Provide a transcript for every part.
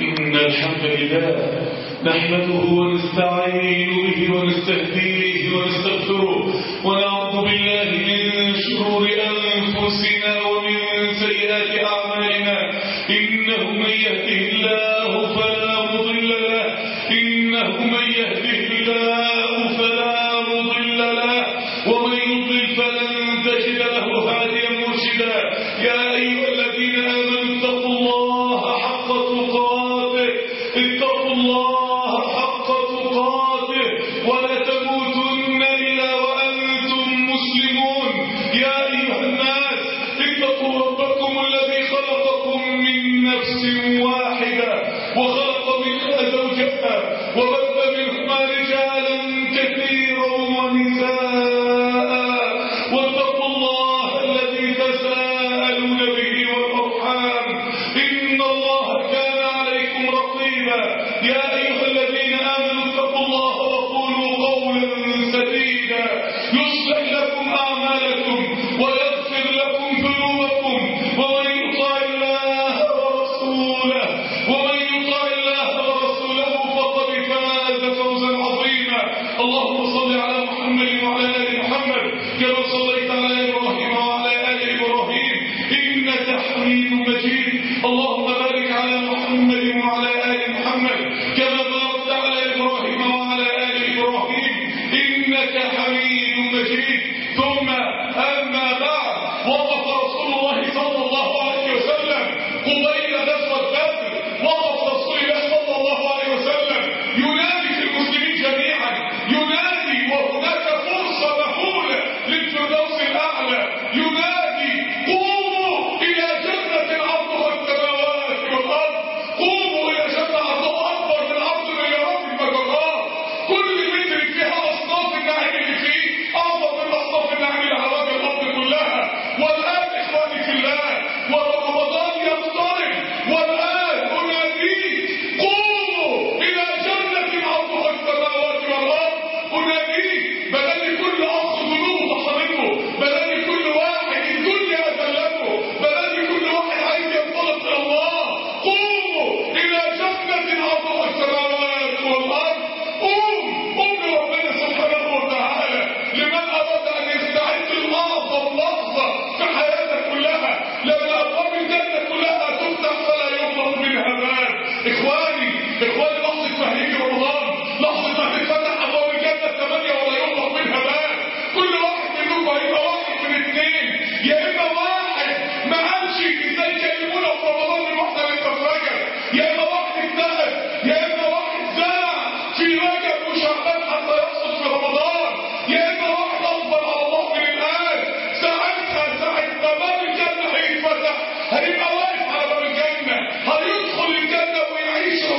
إن الحمد لله نحمده ونستعين به ونستهديه ونستغفره ونعوذ بالله من شرور أنفسنا ومن سيئات أعمالنا إنه من يهده الله فلا مضل له إنه من يهده الله فلا مضل له ومن يضلل فلن تجد له هاديا مرشدا يا أيها الذين آمنوا اتقوا الله حق تقاته اتقوا الله حق تقاته ولا تموتن إلا وأنتم مسلمون يا أيها الناس اتقوا ربكم الذي خلقكم من نفس واحدة وخلق منها زوجها وبث منهما رجالا كثيرا ونساء واتقوا الله الذي تساءلون به والأرحام إن الله كان عليكم رقيبا يا أيها الذين آمنوا اتقوا الله وقولوا قولا سديدا يصلح لكم أعمالكم ويغفر لكم ذنوبكم ومن يطع الله ورسوله ومن يطع الله ورسوله فقد فاز فوزا عظيما اللهم صل على محمد وعلى ال محمد كما صليت على ابراهيم وعلى ال ابراهيم انك حميد مجيد اللهم بارك على محمد وعلى ال محمد كما باركت على ابراهيم وعلى ال ابراهيم انك حميد مجيد ثم اما بعد وقف رسول الله صلى الله عليه وسلم قبيل غزوه بدر وقف رسول الله صلى الله عليه وسلم ينادي في المسلمين جميعا ينادي وهناك فرصه مهوله للفردوس الاعلى ينادي قوموا الى جنه عرضها السماوات والارض قوموا الى جنه عرضها اكبر من عرض مليارات المجرات كل متر فيها اصناف النعيم اللي فيه اعظم من اصناف النعيم اللي على وجه الارض كلها والان اخواني في الله ورمضان يقترب والان اناديك قوموا الى جنه عرضها السماوات والارض اناديك بدل كل اخ ذنوبه طحنته بدل كل واحد الدنيا اذلته بدل كل واحد عايز ينطلق الى الله قوموا الى جنه عرضها السماوات والارض قوم قوم لربنا سبحانه وتعالى لمن اراد ان يستعد لاعظم لحظه في حياتك كلها لما ابواب الجنه كلها تفتح فلا يغلق منها باب اخواني اخواني لحظه ما هيجي رمضان لحظه ما هتفتح ابواب الجنه الثمانيه ولا يغلق منها باب كل واحد منكم هيبقى واحد من اثنين يا اما واحد ما قالش ازاي كلمونا في رمضان من واحده لسه في رجب يا اما واحد اجتهد يا اما واحد زرع في رجب وشعبان حتى يحصل في رمضان يا اما واحد اصبر على الله من الان ساعتها ساعه ما باب الجنه هيتفتح هيبقى واقف على باب الجنه هيدخل الجنه ويعيش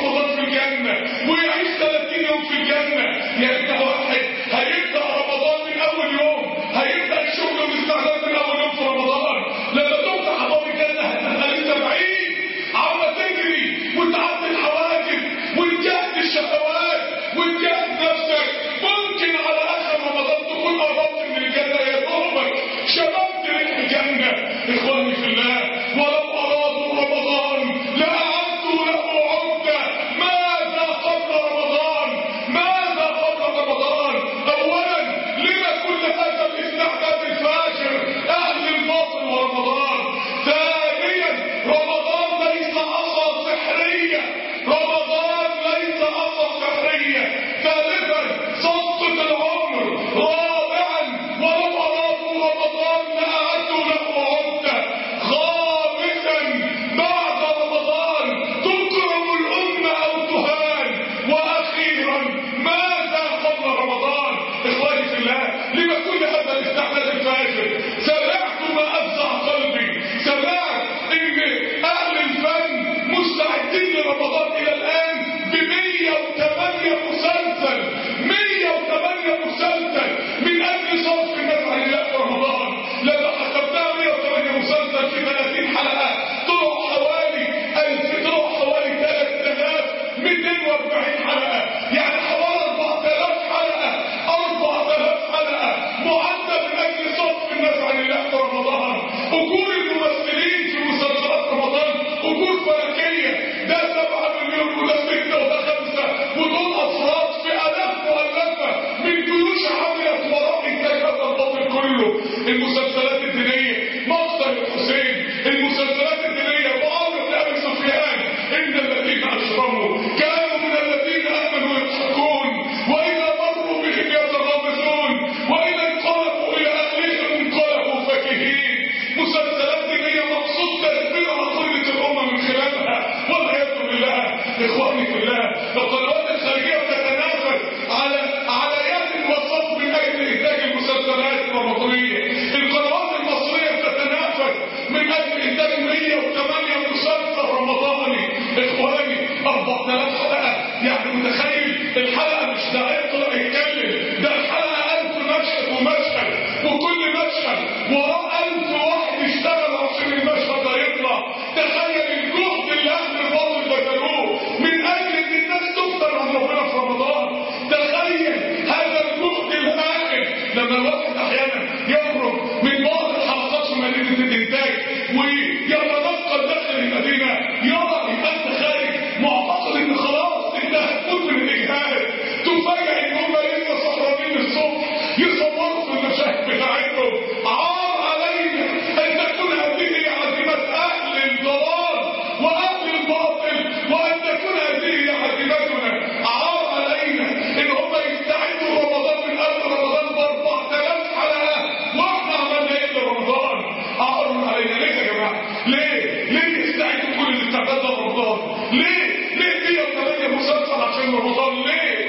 المسلسلات الدينيه مقتل الحسين المسلسلات الدينيه معاويه بن ابي سفيان ان الذين اشركوا كانوا من الذين امنوا يضحكون واذا مروا بهم يتغامزون واذا انقلبوا الى اهلهم انقلبوا فكهين مسلسلات دينيه مقصود تدمير عقيده الامه من خلالها والعياذ بالله اخواني في الله القنوات الخارجيه بتتنافس على على يد وصف من اجل انتاج المسلسلات الرمضانيه القنوات المصريه بتتنافس من اجل انتاج 108 مسلسل رمضاني اخواني 4000 حلقه يعني متخيل الحلقه مش ده يطلع يتكلم ده الحلقه 1000 مشهد ومشهد وكل مشهد وراه 1000 واحد يشتغل عشان المشهد ده يطلع تخيل الجهد اللي اهل الباطل بذلوه من اجل ان الناس تفطر عن ربنا في رمضان تخيل هذا الجهد الهائل لما الواحد احيانا يخرج من بعض الحلقات في مدينه الانتاج ويتنقل داخل المدينه يرى يبقى انت خارج معتقد ان خلاص انت هتموت من الاجهاد تفاجئ ان هم لسه سهرانين الصبح يصوروا في المشاهد بتاعتهم عار علينا ان تكون هذه عزيمه اهل الضلال واهل الباطل وان تكون هذه عزيمتنا عار علينا ان هم يستعدوا رمضان من قبل رمضان ب 4000 حلقه واحنا عملنا ايه لرمضان عار علينا ليه يا جماعه ليه ليه يستعدوا كل الاستعداد لرمضان ليه ليه 108 مسلسل عشان رمضان ليه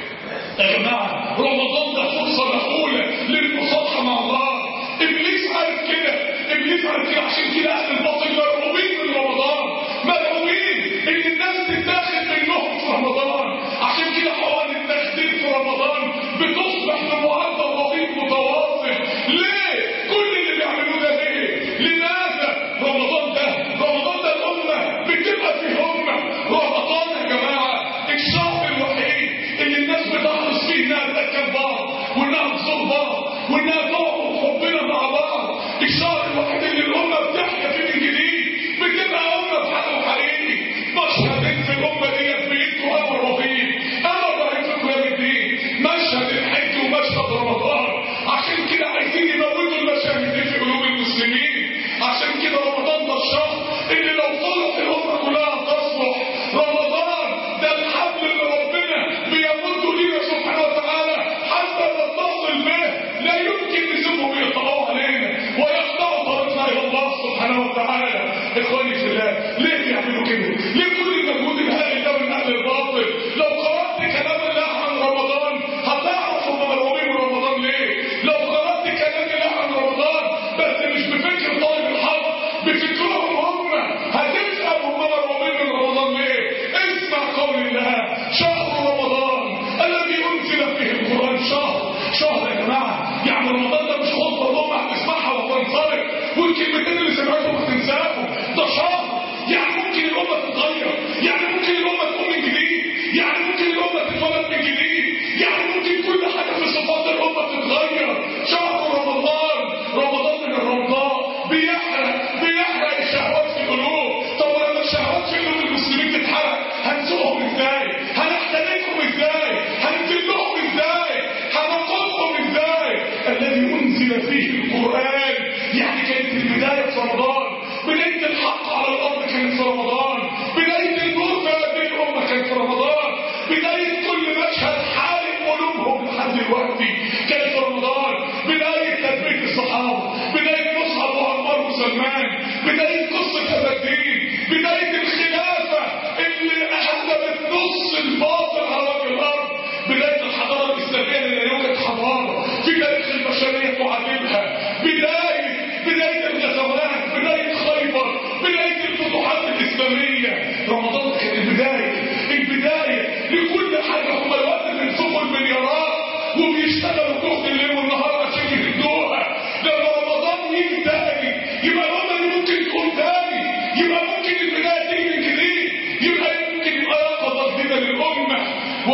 يا جماعة رمضان ده فرصة مهولة للمصالحة مع الله إبليس عارف كده إبليس عارف كده عشان كده أهل الباطل مرعوبين من رمضان مرعوبين إن الناس تتاخد منهم في رمضان عشان كده حوالي التخدير في رمضان بتصبح بمعدل رهيب متواصل ليه؟ كل اللي بيعملوه ده ليه؟ لماذا؟ رمضان ده رمضان ده الأمة بتبقى في همة رمضان يا جماعة الشهر الوحيد اللي الناس بتحرص فيه انها تاكل بعض وانها تزور بعض وانها تقعد حبنا مع بعض الشهر الوحيد اللي الامه بتحيا فيه من جديد بتبقى امه في حاله حقيقي مشهدين في الامه ديت بايدكم امر رهيب امر رهيب في قيام الدين مشهد الحج ومشهد رمضان عشان كده عايزين يموتوا المشاهد دي في قلوب المسلمين عشان كده رمضان ده الشهر اللي لو صلح الامه كلها تصلح رمضان ده الحبل اللي ربنا بيمد لينا سبحانه وتعالى حتى نتصل به لا يمكن نسيبهم يقطعوا علينا ويقطعوا طريقنا الى الله سبحانه وتعالى اخواني في الله ليه بيعملوا كده؟ ليه كل المجهود الهائل ده من اهل الباطل؟ لو قرات كلام الله عن رمضان هتعرف هم مرعوبين من رمضان ليه؟ لو قرات كلام الله عن رمضان بس مش بفكر طالب الحق بفكرهم هم هتفهم هم مرعوبين من رمضان ليه؟ اسمع قول الله شهر رمضان الذي انزل فيه القران شهر شهر يا جماعه يعني رمضان ده مش خطبه الامه هتسمعها وتنصرف والكلمتين اللي سمعتهم هتنساهم ده شهر يعني ممكن الامه تتغير يعني ممكن الامه تقوم من جديد يعني ممكن الامه تتولد من جديد يعني ممكن كل حاجه في صفات الامه تتغير شهر رمضان رمضان من الرمضاء بيحرق بيحرق الشهوات في القلوب طب لما الشهوات في قلوب المسلمين تتحرق هنسوقهم ازاي هنحترمهم ازاي هنذلهم ازاي هنقصهم ازاي الذي انزل فيه القران يعني كانت البدايه في رمضان بدايه الحق على الارض كانت في رمضان بدايه النور في هذه الامه كانت في رمضان بدايه كل مشهد حارق قلوبهم لحد دلوقتي كانت في رمضان بدايه تثبيت الصحابه بدايه مصعب وعمار وسلمان بدايه قصه هذا الدين بدايه الخلافه اللي احدثت نص الباطل على وجه الارض بدايه الحضاره الاسلاميه اللي لا يوجد حضاره في تاريخ البشريه تعادلها بدايه بدايه الغزوات بدايه خيبر بدايه الفتوحات الاسلاميه رمضان كانت البدايه البدايه لكل حاجه هم الوقت بينفقوا المليارات وبيشتغلوا جهد الليل والنهار عشان يهدوها لما رمضان يجي تاني يبقى الامه اللي ممكن تقوم تاني يبقى ممكن البدايه تيجي من جديد يبقى ممكن يبقى يقظه جديده للامه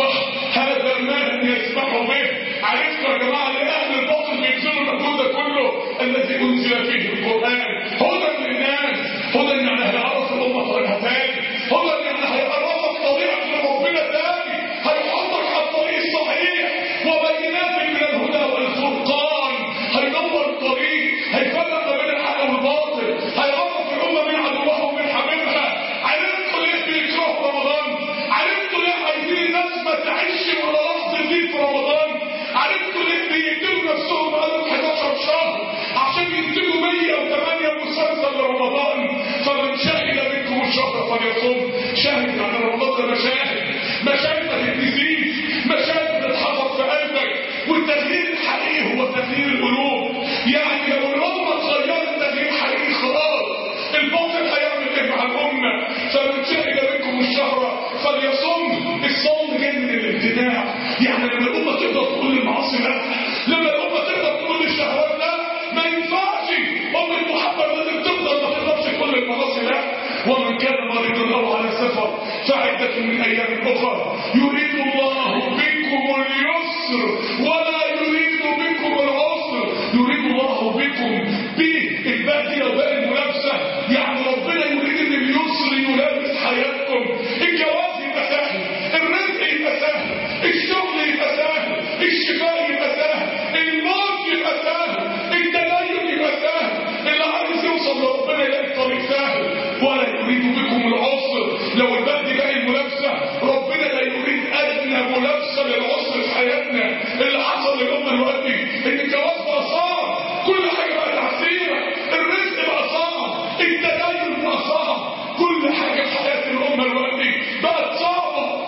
وهذا ما يسمح به عرفتوا يا جماعه لاهل الباطل بيبذلوا المجهود ده كله الذي انزل فيه القران هدى للناس هدى يعني هيعرف الامه طريقها تاني هدى يعني هيعرفك طريقك لربنا تاني هيحطك على الطريق الصحيح وبينات من الهدى والفرقان هينور الطريق منافسة لرمضان فمن شهد منكم الشهر فليصم شاهد على رمضان ده مشاهد مشاهد ما تتنسيش مشاهد بتتحفظ في قلبك والتغيير الحقيقي هو تغيير القلوب يعني لو الأمة اتغيرت تغيير حقيقي خلاص الباطل هيعمل ايه مع الأمة فمن شهد منكم الشهر فليصم الصوم جاي من الامتناع يعني لما الأمة تقدر تقول المعاصي لا لما الأمة تقدر تقول الشهوات لا ما ينفعش أمة محمد لازم تفضل ما تقدرش تقول المعاصي لا ومن كان مريضا أو على سفر فعدة من أيام أخرى يريد الله بكم اليسر ولا يريد بكم العسر يريد الله بكم بالبادية وباقي الملابسة يعني ربنا يريد ان اليسر يلامس حياتكم الجواز يبقى سهل الرزق يبقى سهل الشغل يبقى سهل الشفاء يبقى سهل الموت يبقى سهل التدين يبقى سهل اللي عايز يوصل لربنا يلاقي الطريق سهل ولا يريد بكم العسر لو البلد باقي الملابسة ربنا لا يريد أدنى ملابسة للعسر في حياتنا اللي حصل للأمة دلوقتي إن الجواز بقى صعب كل حاجة بقت عسيرة الرزق بقى صعب التدين بقى صعب كل حاجة في حياة الأمة دلوقتي بقت صعبة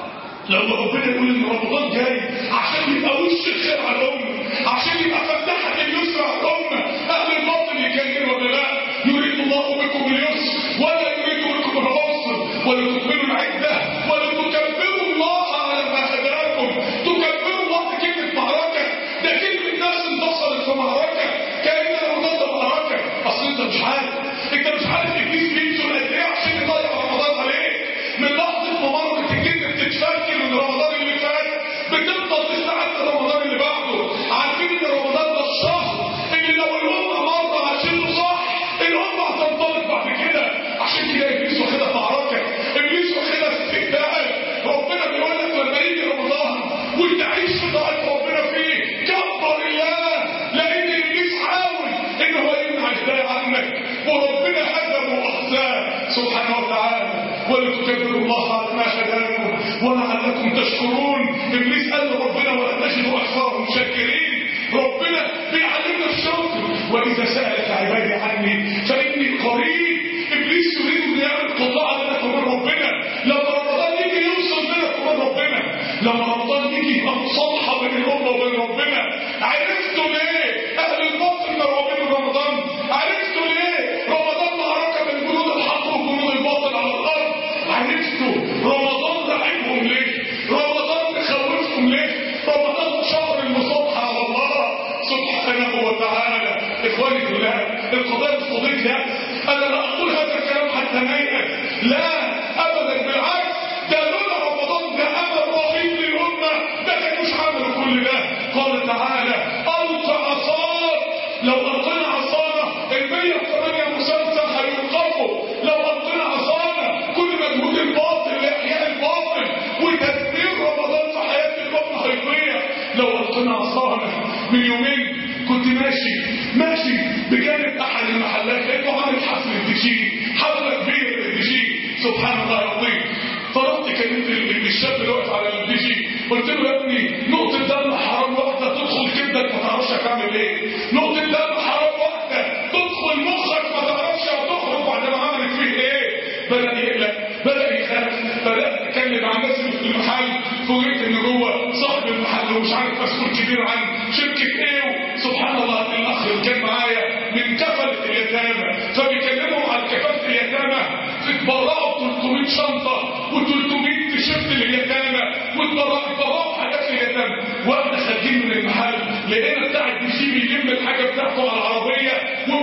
لما ربنا يقول ان رمضان جاي عشان يبقى وش الخير على الامه عشان يبقى فتحه اليسر على الامه اهل الباطل يكلموا ولا لا يريد الله بكم اليسر ولا يريد بكم العسر ولتكملوا العده ولتكبروا الله على ما هداكم تكبروا الله دي كلمه معركه ده كلمه ناس انتصرت في معركه كان رمضان ده معركه اصل انت مش عارف انت مش عارف ابليس بينزل قد ايه عشان يضيع رمضان عليك من لحظه ما مرت الجن بتتفكر من رمضان اللي فات بتفضل تستعد لرمضان اللي بعده عارفين ان رمضان ده الشهر اللي لو الامه مره عاشته صح الامه هتنطلق بعد كده عشان كده ابليس واخدها معركه ابليس واخدها استهداء ربنا بيقول لك لما يجي رمضان وتعيش في طاعه ربنا فيه كبر الله لان ابليس حاول ان هو يمنع الهدايه عنك وربنا هزمه واخزاه سبحانه وتعالى ولتكبروا الله على ما هداكم ولعلكم تشكرون ابليس قال لربنا ولا تجدوا اكثرهم شاكرين ربنا بيعلمنا الشكر واذا سالك عبادي عني فاني قريب ابليس يريد ان يعمل قطاع بينك وبين ربنا لما رمضان يجي يوصل بينك وبين ربنا لما رمضان يجي يبقى مصالحه بين الامه وبين ربنا عرفتوا ليه اهل الباطل مرعوبين من رمضان عرفتوا ليه رمضان معركه بين جنود الحق وجنود الباطل على الارض عرفتوا رمضان رعبهم ليه رمضان مخوفهم ليه رمضان شهر المصالحه على الله سبحانه وتعالى اخواني في الله القضايا مش قضيه يأس انا لا اقول هذا الكلام حتى نيأس لا ابدا بالعكس ده لولا رمضان ده امل رهيب للامه ده كانوش عملوا كل ده قال تعالى القى عصاك لو القينا عصانا ال 108 مسلسل هيوقفوا لو القينا عصانا كل مجهود الباطل لاحياء الباطل وتدمير رمضان في حياه الامه هيضيع لو القينا عصانا من يومين كنت ماشي ماشي بجانب احد المحلات لقيته عامل حفل الديجي حفله كبيره للديجي سبحان الله العظيم فرحت كلمت الشاب اللي واقف على الديجي قلت له يا ابني نقطه دم حرام واحده تدخل كبدك ما تعرفش هتعمل ايه نقطه دم حرام واحده تدخل مخك ما تعرفش هتخرج بعد ما عملت فيه ايه بدا يقلق بدا يخاف بدا اتكلم مع الناس اللي في المحل فوجئت ان جوه صاحب المحل ومش عارف مسؤول كبير عن شركه ايه سبحان الله الاخ اللي كان معايا من كفله اليتامى فبيكلمهم عن كفاله اليتامى اتبرعوا 300 شنطه و300 تيشيرت لليتامى واتبرعوا حاجات لليتامى واحنا خارجين من المحل لقينا بتاع الدي بيلم الحاجه بتاعته على العربيه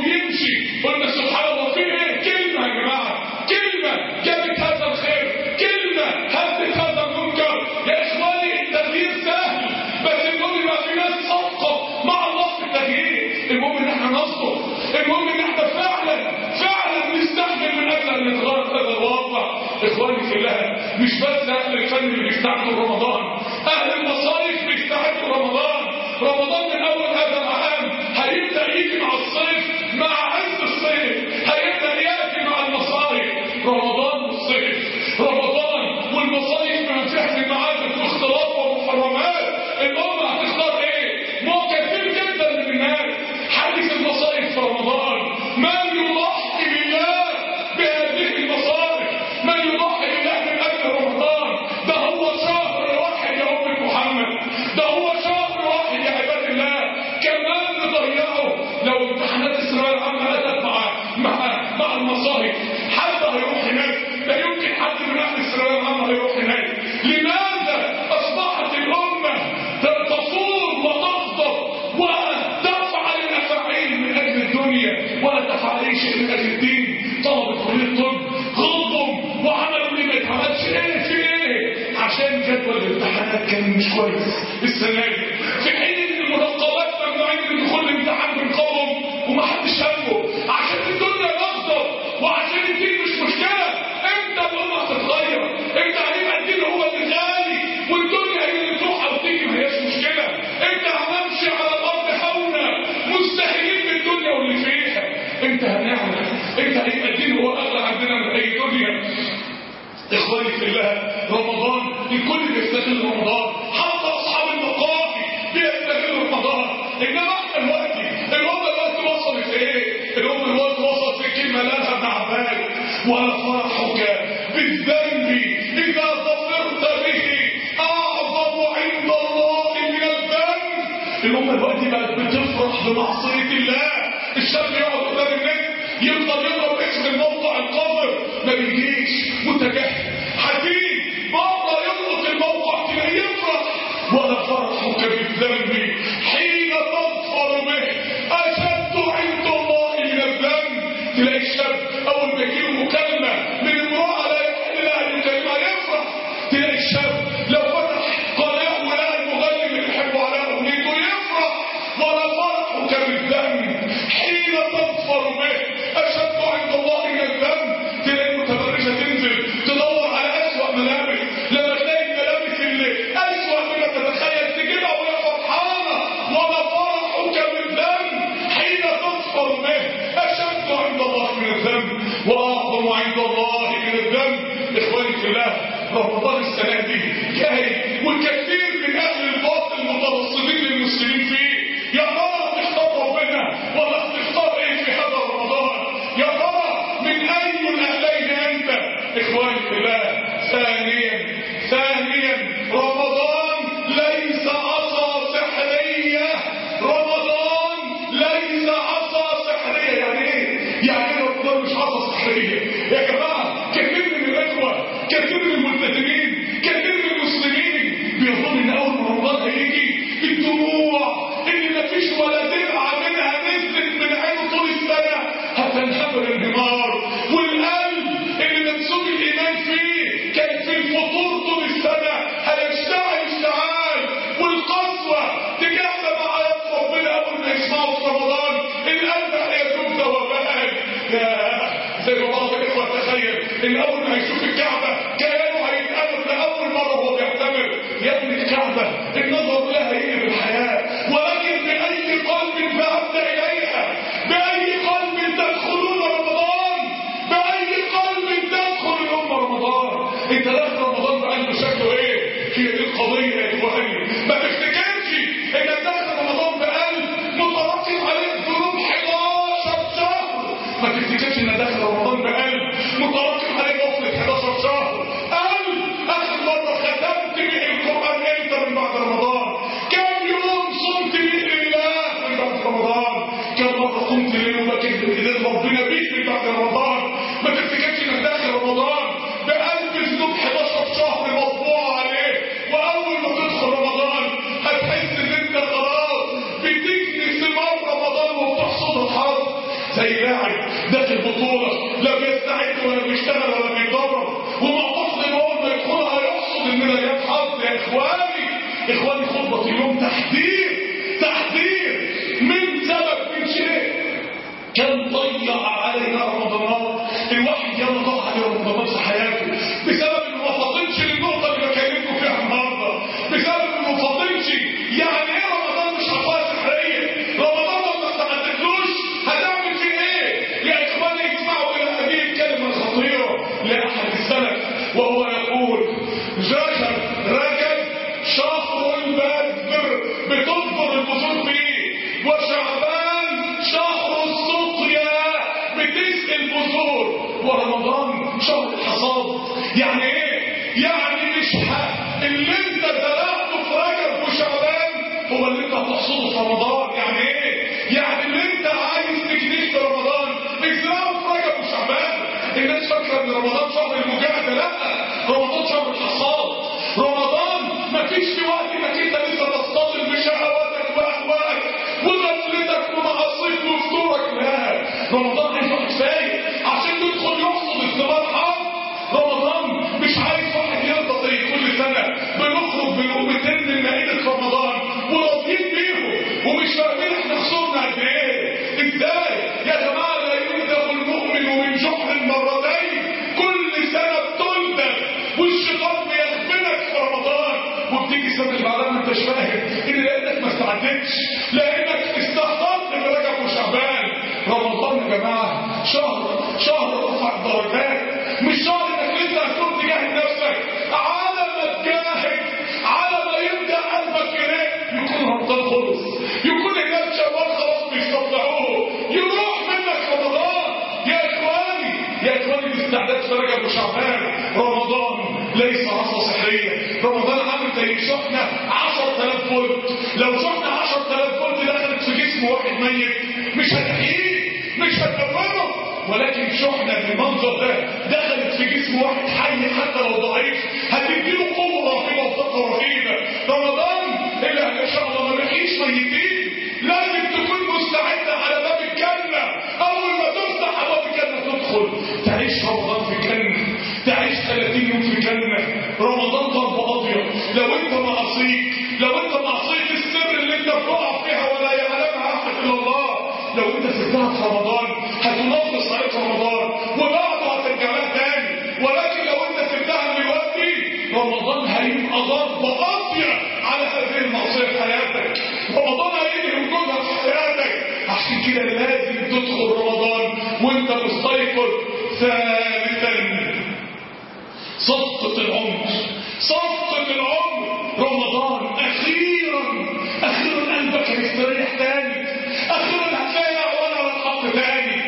وبيمشي قلنا سبحان الله في ايه كلمه يا جماعه كلمه جابت هذا الخير كلمه هدت هذا المنكر يا اخواني التغيير سهل بس المهم يبقى في ناس صادقه مع الله في التغيير المهم ان احنا نصدق المهم ان احنا فعلا فعلا نستحمل من اجل ان نتغير هذا الواقع اخواني في الله مش بس اهل الفن اللي بيستعدوا رمضان اهل المصايف بيستعدوا رمضان رمضان من اول هذا العام هيبدا يجي مع الصيف مع عز الصيف هيبدا ياتي مع المصايف رمضان والصيف رمضان والمصايف بما فيها من معازف واختلاط ومحرمات الامه هتختار ايه؟ ما كثير جدا من الناس حديث المصايف في رمضان من يضحي كان مش كويس السنه دي في حين ان المنقبات ممنوعين من دخول الامتحان من قوم ومحدش همه عشان الدنيا نقصر وعشان الدين مش مشكله امتى الامه هتتغير امتى هيبقى الدين هو اللي غالي والدنيا هي اللي تروح او تيجي ما هياش مشكله امتى هنمشي على الارض هونا مستهينين بالدنيا واللي فيها امتى هنعمل امتى هيبقى الدين هو اغلى عندنا من اي دنيا اخواني في الله رمضان الكل بيستغل رمضان حتى اصحاب المقاهي بيستغلوا رمضان انما احنا دلوقتي الامه دلوقتي وصلت ايه؟ الامه دلوقتي وصلت لكلمه لا لها معبال ولا فرحك بالذنب اذا ظفرت به اعظم عند الله من الذنب الامه دلوقتي بقت بتفرح بمعصيه الله الشاب يقعد قدام النت يفضل يضرب اسم الموقع القذر ما بيجيش متجهل حزين بره يلقط الموقع تلاقيه يفرح ولا فرحك بالذنب حين تظفر به اشد عند الله من الذنب تلاقي الشاب اول ما يجيله مكالمه من امراه لا يحل لها ان يكلمها يفرح تلاقي الشاب لو فتح قناه ولقى المغني اللي بيحبه على اغنيته يفرح ولا فرحك بالذنب حين تظفر به اشد عند الله من الذنب تلاقي المتبرجه تنزل تدور على اسوأ ملابس لما تلاقي الملابس اللي اسوأ مما تتخيل تجيبها وهي فرحانه ولا فرحك بالذنب حين تظفر به اشد عند الله من الذنب واعظم عند الله من الذنب اخواني في الله رمضان السنه دي جاي وكثير من اهل الباطل مترصدين للمسلمين فيه يا ترى تختار ربنا ولا تختار ايه في هذا رمضان يا ترى من اي الاهلين انت اخواني في الله ثانيا ثانيا رمضان ليس عصا سحريه رمضان ليس عصا سحريه يعني ايه يعني ايه رمضان مش عصا سحريه يا جماعه كثير من الاخوه كثير من الملتزمين كثير من المسلمين بيظن ان اول ما رمضان هيجي الدموع اللي مفيش ولا درعه منها نزلت من عينه طول السنه هتنهمر انهمار والقلب اللي منسوب الايمان فيه كان في الفطور طول السنه هيشتعل اشتعال والقسوه تجاهنا مع آيات ربنا اول ما يسمعوا في رمضان القلب هيذوب ذوبان يا زي ما بعض الاخوه تخيل ان اول ما هيشوف الكعبه كانه هيتقابل لاول مره وهو بيعتمر يا ابن الكعبه النظر لها يقلب الحياه ولكن باي قلب ذهبت اليها باي قلب تدخلون رمضان باي قلب تدخل الامه رمضان انت داخل رمضان بقلب شكله ايه هي دي القضيه يا اخواني ما تفتكرش انك داخل رمضان بقلب مترتب عليه ذنوب 11 شهر ما تفتكرش انك داخل رمضان بقلب مترتب عليه غفله 11 شهر قلب اخر مره ختمت به القران امتى من بعد رمضان كم يوم صمت به لله من بعد رمضان كم مره قمت ليل وبكيت باذن ربنا بيك من بعد رمضان ما تفتكرش انك داخل رمضان بقلب ذنوب 11 شهر مطبوع عليه واول ما تدخل رمضان هتحس ان انت خلاص بتجني ثمار رمضان وبتحصد الحظ زي لاعب داخل بطوله لا بيستعد ولا بيشتغل ولا بيدرب ومعتقد ان اول ما يدخلها هيحصد الميداليات حظ يا اخواني اخواني خطبه اليوم تحذير تحذير من سبب من شيء كان ضيع علينا رمضانات الواحد ياما ضاع عليه رمضانات في حياته بسبب انه ما فاضلش للنقطه اللي بكلمكم فيها النهارده بسبب انه ما فاضلش يعني ايه رمضان مش عصايه سحريه رمضان لو ما استعدتلوش هتعمل فيه ايه يا اخواني اسمعوا الى هذه الكلمه الخطيره لاحد السلف وهو يقول رجب رجب شهر البذر بتنظر البذور فيه وشعبان شهر السقيا بتسقي البذور ورمضان شهر الحصاد يعني ايه يعني مش ح- اللي انت زرعته في رجب وشعبان هو اللي انت هتحصده في رمضان يعني ايه يعني اللي انت عايز تجنيه في رمضان ازرعه في رجب وشعبان الناس فاكره ان رمضان شهر المجاهده لا رمضان شهر الحصاد رمضان مفيش في وقت انك انت لسه تصطدم بشهواتك واهوائك وغفلتك ومعاصيك وفطورك لا رمضان عايز واحد فايق عشان تدخل يحصد الثمار حظ رمضان مش عايز واحد يرضى زي كل سنه بنخرج بنقوم الشيطان بيغفلك في رمضان وبتيجي السنه اللي بعدها ما انتش فاهم ان لانك ما استعدتش لانك استهترت برجب وشعبان رمضان يا جماعه شهر شهر رفع الدرجات مش شهر انك لسه هتكون تجاهد نفسك على ما تجاهد على ما يبدا قلبك يرق يكون رمضان خلص يكون الناس شوال خلاص بيستطلعوه يروح منك رمضان يا اخواني يا اخواني الاستعداد في رجب وشعبان رمضان ليس عصا سحريه رمضان عامل زي شحنه 10000 فولت لو شحنه 10000 فولت دخلت في جسم واحد ميت مش هتحييه مش هتكفره ولكن شحنه بالمنظر ده دخلت في جسم واحد حي حتى لو ضعيف هتديله قوه رهيبه وطاقه رهيبه رمضان اللي ان شاء الله ما بيحييش ميتين لازم تكون مستعد على باب الجنه اول ما تفتح ابواب الجنه تدخل تعيش رمضان في الجنه تعيش 30 يوم في الجنه رمضان ضرب ابيض لو انت معصيك لو انت معصيه السر اللي انت بتقع فيها ولا يعلمها احد الا الله لو انت سبتها في رمضان هتنقص عليك رمضان وبعده هترجع لها تاني ولكن لو انت سبتها دلوقتي رمضان هيبقى ضرب ابيض على هذه المعصيه في حياتك رمضان هيجي وجودها في حياتك عشان كده لازم تدخل رمضان وانت مستيقظ ثالثا صفقة العمر صفقة العمر رمضان أخيرا أخيرا قلبك هيستريح تاني أخيرا هتلاقي أعوان على الحق تاني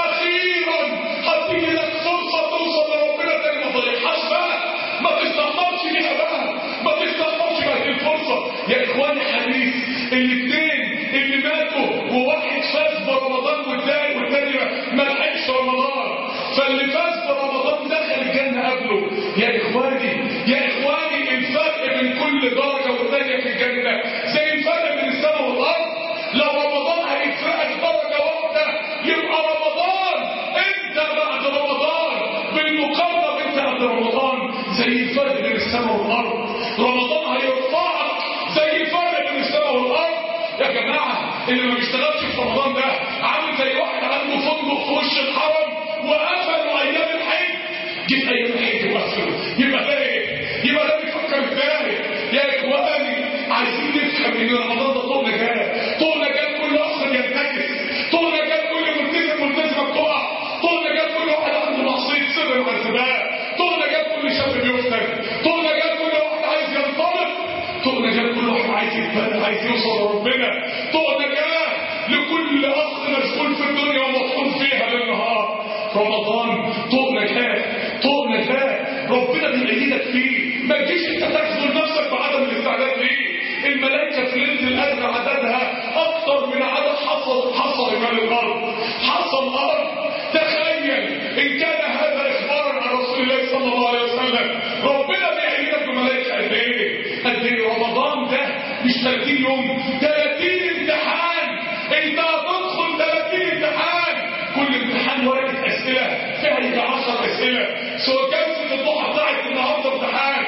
أخيرا هتيجي لك فرصة توصل لربنا تاني ما تضيعهاش بقى ما تستخسرش بيها بقى ما تستخسرش بهذه الفرصة يا إخواني حديث الاثنين اللي ماتوا وواحد فاز برمضان والتاني والتاني ما لحقش رمضان فاللي فاز برمضان دخل الجنة قبله يا إخواني يا إخواني الفرق بين كل درجة والتانية في الجنة زي الفرق بين السماء والأرض لو رمضان هيفرقك درجة واحدة يبقى رمضان انت بعد رمضان بالمقارنة انت قبل رمضان زي الفرق بين السماء والأرض رمضان هيرفعك زي الفرق بين السماء والأرض يا جماعة اللي ما بيشتغلش في رمضان ده عامل زي واحد عنده فندق في وش الحرم وقفلوا أيام الحج جيب أيام الحج وقفلوا يبقى ده إيه؟ يبقى ده بيفكر ازاي؟ يا إخواني عايزين نفهم إن رمضان ده طول نجاة طول نجاة كل أخ ينتكس طول نجاة كل ملتزم ملتزمة بتقع طول نجاة كل واحد عنده معصية سر وعزباء طول نجاة كل شاب بيفتن طول نجاة كل واحد عايز ينطلق طول نجاة كل واحد عايز يتبنى عايز يوصل لربنا طول نجاة لكل أخ مشغول في الدنيا ومطحون فيها للنهار رمضان طوق نجاة طوق نجاة ربنا بيأيدك فيه ما تجيش انت تخذل نفسك بعدم الاستعداد ليه الملائكة في ليلة القدر عددها أكثر من عدد حصل حصل مال الأرض حصل الأرض تخيل إن كان هذا إخبارا عن رسول الله صلى الله عليه وسلم ربنا بيأيدك بملائكة قد إيه؟ قد إيه رمضان ده مش 30 يوم 30 امتحان أنت هتدخل 30 امتحان كل امتحان ورقة أسئلة فيها يجي 10 أسئلة سواء جلسة الضحى بتاعت النهارده امتحان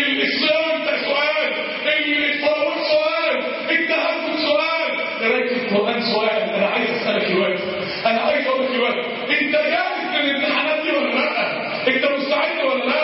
الصيام ده سؤال التراويح سؤال التهجد سؤال قرايه القران سؤال انا عايز اسالك دلوقتي انا عايز اقول لك دلوقتي انت جاهز للامتحانات دي ولا لا انت مستعد ولا لا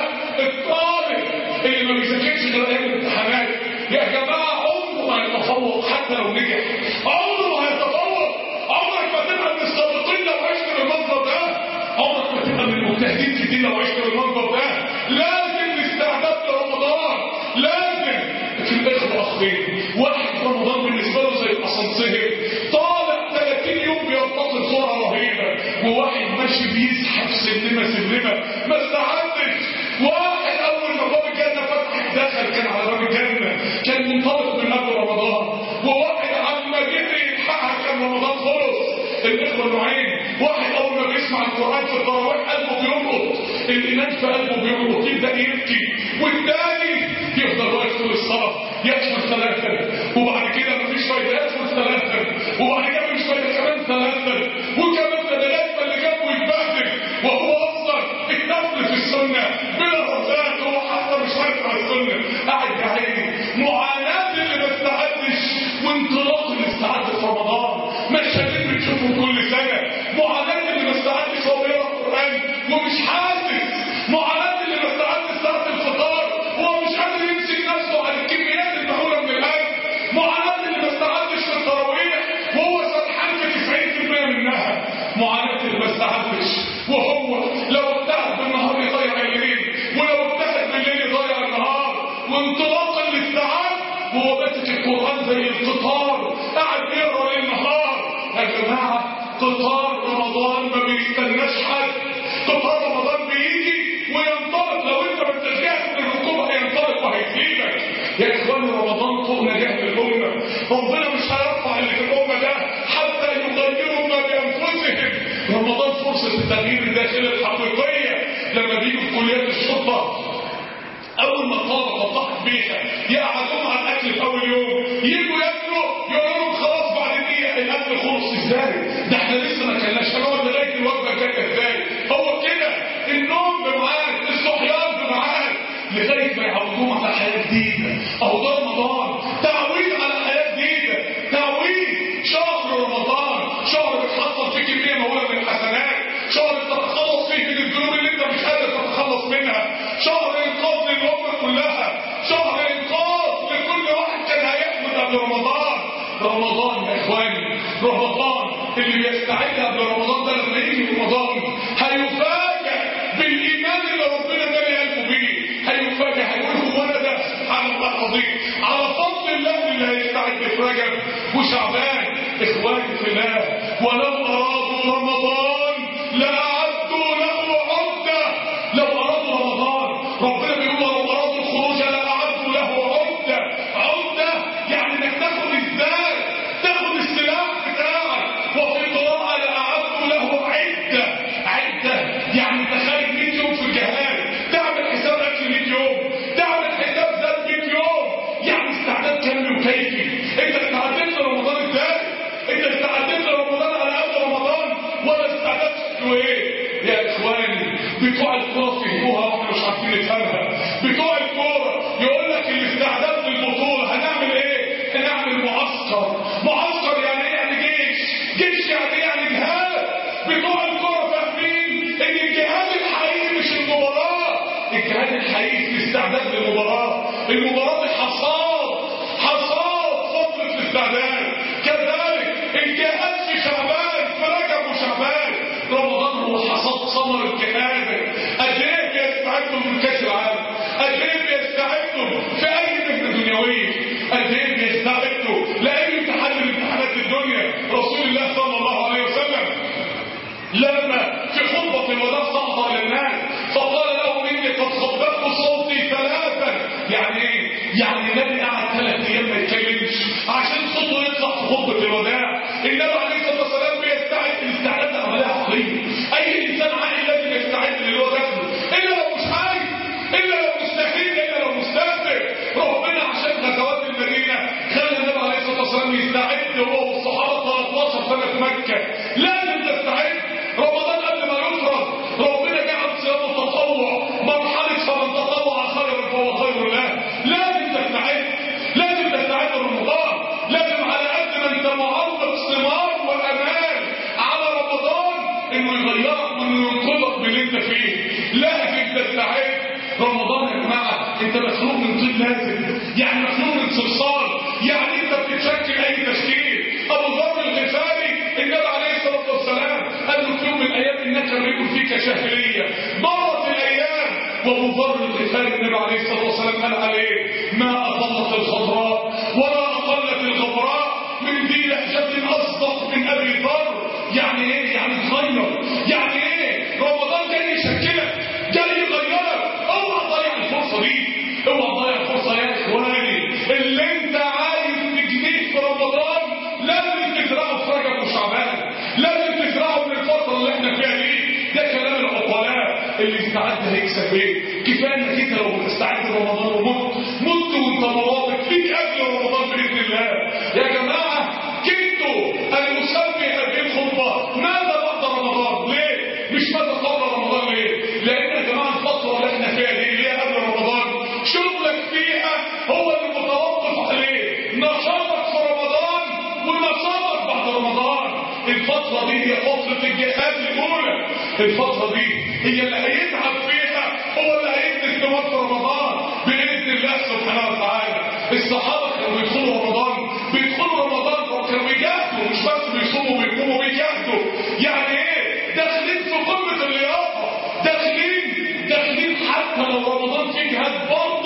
الطالب اللي ما بيذاكرش غير ايام الامتحانات يا جماعه عمره ما هيتفوق حتى لو نجح عمره ما هيتفوق عمرك ما تبقى من السابقين لو عشت بالمنظر ده عمرك ما تبقى من المجتهدين في الدين لو عشت بالمنظر ده لازم الاستعداد لرمضان لازم في الاخوة اخرين واحد رمضان بالنسبة له زي الاسانسير طالع 30 يوم بيرتقي بسرعة رهيبة وواحد ماشي بيزحف سلمة سلمة ما استعدش واحد اول ما باب الجنة فتح دخل كان على باب الجنة كان منطلق من قبل رمضان وواحد عما جري يلحقها كان رمضان خلص الاخوة نوعين واحد اول ما بيسمع القرآن في التراويح قلبه بينقط الايمان في قلبه بينقط يبدأ يبكي والتاني يفضل واقف طول الصلاة يكمل ثلاثة وبعد كده مفيش فايدة يكمل ثلاثة وبعد كده مفيش فايدة كمان ثلاثة وكمان ثلاثة اللي جنبه يتبهدل وهو اصلا النفل في السنة بلا رزاق هو حتى مش عارف على السنة قاعد يا عيني معاناة اللي ما استعدش وانطلاق اللي استعد في رمضان مشاهدين بتشوفهم كل سنة معاناة اللي ما استعدش وهو بيقرا القرآن ومش حاسس معاناة اللي ما استعدش ساعة الفطار وانطلاقا للساعات وهو ماسك القران زي القطار قاعد بيقرا ليل نهار يا جماعه قطار رمضان ما بيستناش حد قطار رمضان بيجي وينطلق لو انت ما انتش جاهز للركوب هينطلق وهيسيبك يا اخواني رمضان فوق نجاح الامه ربنا مش هيرفع اللي في الامه ده حتى يغيروا ما بانفسهم رمضان فرصه التغيير الداخلي الحقيقيه لما بيجوا في كليات الشرطه اول ما الطلبه تلتحق بيها يقعدوهم على الاكل في اول يوم يجوا ياكلوا يقولوا لهم خلاص بعد دقيقه الاكل خلص ازاي ده احنا لسه ما كلناش هنقعد لغايه الوجبه جايه ازاي هو كده النوم بميعاد الصحيان بميعاد لغايه ما يعودوهم على حياه جديده اهو ده رمضان تعويض على حياه جديده تعويض شهر رمضان شهر بتحصل فيه كميه مهوله من الحسنات شهر تتخلص فيه من الذنوب اللي انت مش قادر تتخلص منها شهر انقاذ للامه كلها شهر انقاذ لكل واحد كان هيحمد قبل رمضان رمضان يا اخواني رمضان اللي بيستعد قبل رمضان ده لما يجي رمضان هيفاجئ بالايمان اللي ربنا مالي قلبه بيه هيفاجئ هيقول هو انا ده سبحان الله العظيم على فضل الله اللي هيستعد في رجب وشعبان اخواني في الله ولو ارادوا رمضان لاعدوا له عده لو ارادوا رمضان ربنا بيقول لو ارادوا الخروج لاعدوا له عده عده يعني انك تاخد ازاي تاخد السلاح بتاعك وفي قراءه لاعدوا له عده عده يعني انت خارج 100 يوم في الجهاد تعمل حساب اكل 100 يوم تعمل حساب زاد 100 يوم يعني استعداد كامل وكيفي انت استعدت لرمضان ازاي انت استعدت لرمضان على قد رمضان ولا استعداد شكله ايه يا اخواني بتوع الكوره فهموها واحنا مش عارفين نفهمها بتوع الكوره يقول لك الاستعداد للبطوله هنعمل ايه هنعمل معسكر معسكر يعني ايه يعني جيش جيش يعني ايه يعني جهاد بتوع الكوره فاهمين ان الجهاد الحقيقي مش المباراه الجهاد الحقيقي في الاستعداد للمباراه المباراه دي حصاد حصاد فتره الاستعداد كذلك الجهاد في شعبان في رجب وشعبان رمضان هو حصاد ثمر الجهاد قد ايه بيستعدوا من كاس العالم قد ايه بيستعدوا في اي مهنه دنيويه قد ايه بيستعدوا لاي امتحان من امتحانات الدنيا رسول الله صلى الله عليه وسلم لما في خطبة الوداع صعد إلى الناس فقال لهم إني قد خبرت صوتي ثلاثا يعني إيه؟ يعني النبي قعد ثلاث أيام ما يتكلمش عشان صوته يطلع في خطبة الوداع النبي عليه الصلاة والسلام بيستعد الاستعداد عملية عقلية أي إنسان عاقل لازم يستعد للي هو داخله إلا لو مش عايز إلا لو مستحيل إلا لو مستهتر ربنا عشان غزوات المدينة خلى النبي عليه الصلاة والسلام يستعد هو والصحابة 13 سنة في مكة لازم تستعد رمضان قبل ما يفرض ربنا جعل صيام التطوع مرحلة فمن تطوع خيرا فهو خير له لازم تستعد لازم تستعد لرمضان لازم على قد ما انت معلق ثمار وامان على رمضان انه يغيرك وانه ينقذك من اللي انت فيه لازم تستعد رمضان يا جماعه انت مخلوق من طين لازم يعني مخلوق من صلصال يعني انت بتتشكل اي تشكيل ابو ذر الغفاري النبي عليه الصلاه والسلام قال له في يوم من الايام انك الرجل فيك شهريه مرت الايام وابو ذر الغفاري النبي عليه الصلاه والسلام قال عليه ما اضلت الخضراء ولا اقلت الغبراء من ذي لهجه اصدق من ابي ذر يعني ايه يعني تغير يعني ايه رمضان جاي يشكلك جاي يغيرك اوعى تضيع الفرصه دي اوعى تضيع الفرصه يا اخواني اللي انت عايز تجنيه في رمضان لازم تزرعه في رجب وشعبان لازم تزرعه من الفتره اللي احنا فيها دي ده كلام العقلاء اللي استعد هيكسب ايه كفايه انك انت لو استعدت رمضان ومت مت وانت مرابط ليك اجل رمضان باذن الله يا جماعه كنتوا ان اسمي هذه الخطبه ماذا بعد رمضان ليه مش ماذا قبل رمضان ليه لان يا جماعه الفتره اللي احنا فيها دي اللي هي قبل رمضان شغلك فيها هو اللي متوقف عليه نشاطك في رمضان ونشاطك بعد رمضان الفترة دي هي فترة الجهاد الأولى الفترة دي هي اللي هيتعب فيها هو اللي هيدي استمرار في رمضان بإذن الله سبحانه وتعالى الصحابة كانوا بيدخلوا رمضان بيدخلوا رمضان وكانوا بيجاهدوا مش بس بيصوموا وبيقوموا بيجاهدوا يعني ايه داخلين في قمة اللياقة داخلين داخلين حتى لو رمضان فيه جهاد برضه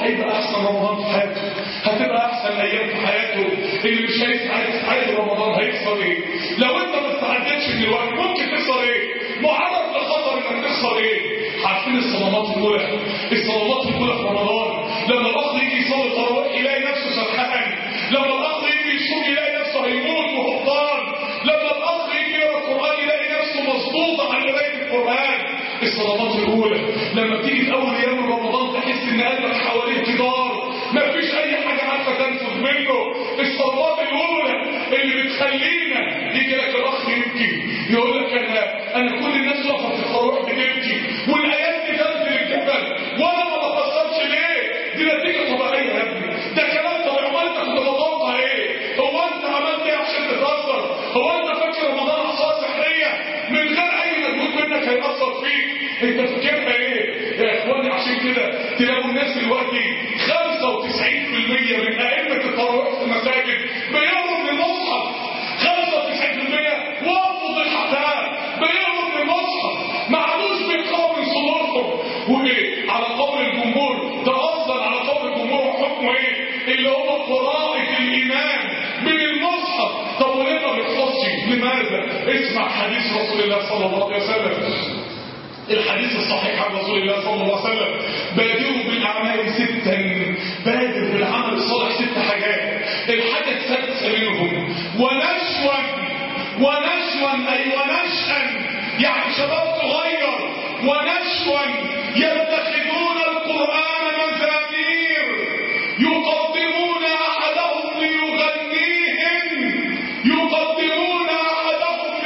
هيبقى احسن رمضان في حياته هتبقى احسن ايام في حياته اللي مش هيسعد عايز رمضان هيخسر ايه لو انت ما استعدتش دلوقتي ممكن تخسر ايه معرض لخطر انك تخسر ايه عارفين الصدمات الاولى الصدمات الاولى في رمضان لما الاخ يجي يصلي التراويح يلاقي نفسه سرحان لما الاخ يجي يصوم يلاقي نفسه هيموت وهبطان لما الاخ يجي يقرا القران يلاقي نفسه مصدوط عن قرايه القران الصدمات الاولى لما بتيجي في اول ايام رمضان تحس ان قلبك حواليه جدار مفيش اي حاجه عارفه تنفذ منه الصدمات الاولى اللي بتخلينا يجي لك الاخ يبكي يقول لك انا انا كل الناس واقفه في التراويح بتبكي والايات دي تنزل الجبل وانا ما بتاثرش ليه دي نتيجه طبيعيه يا ابني ده كلام طبيعي امال انت كنت متوقع ايه هو انت عملت ايه عشان تتاثر هو انت فاكر رمضان عصا سحريه من غير اي مجهود منك هيأثر فيك انت فاكرها ايه يا اخواني عشان كده تلاقوا الناس دلوقتي 95% من ائمه التراويح في المساجد بيقروا من المصحف 95% وقفوا بالحفاظ بيقروا من المصحف ما عادوش بيقرأوا من صدورهم وايه على قول الجمهور ده اصلا على قول الجمهور حكمه ايه اللي هو قراءة الإيمان من المصحف طب وليه ما بيحفظش لماذا اسمع حديث رسول الله صلى الله عليه وسلم الحديث الصحيح عن رسول الله صلى الله عليه وسلم بادروا بالاعمال ستا بادر بالعمل الصالح ست حاجات الحاجه السادسه منهم ونشوا ونشوا اي ونشأا يعني شباب صغير ونشوا يتخذون القران مزامير يقدمون احدهم ليغنيهم يقدمون احدهم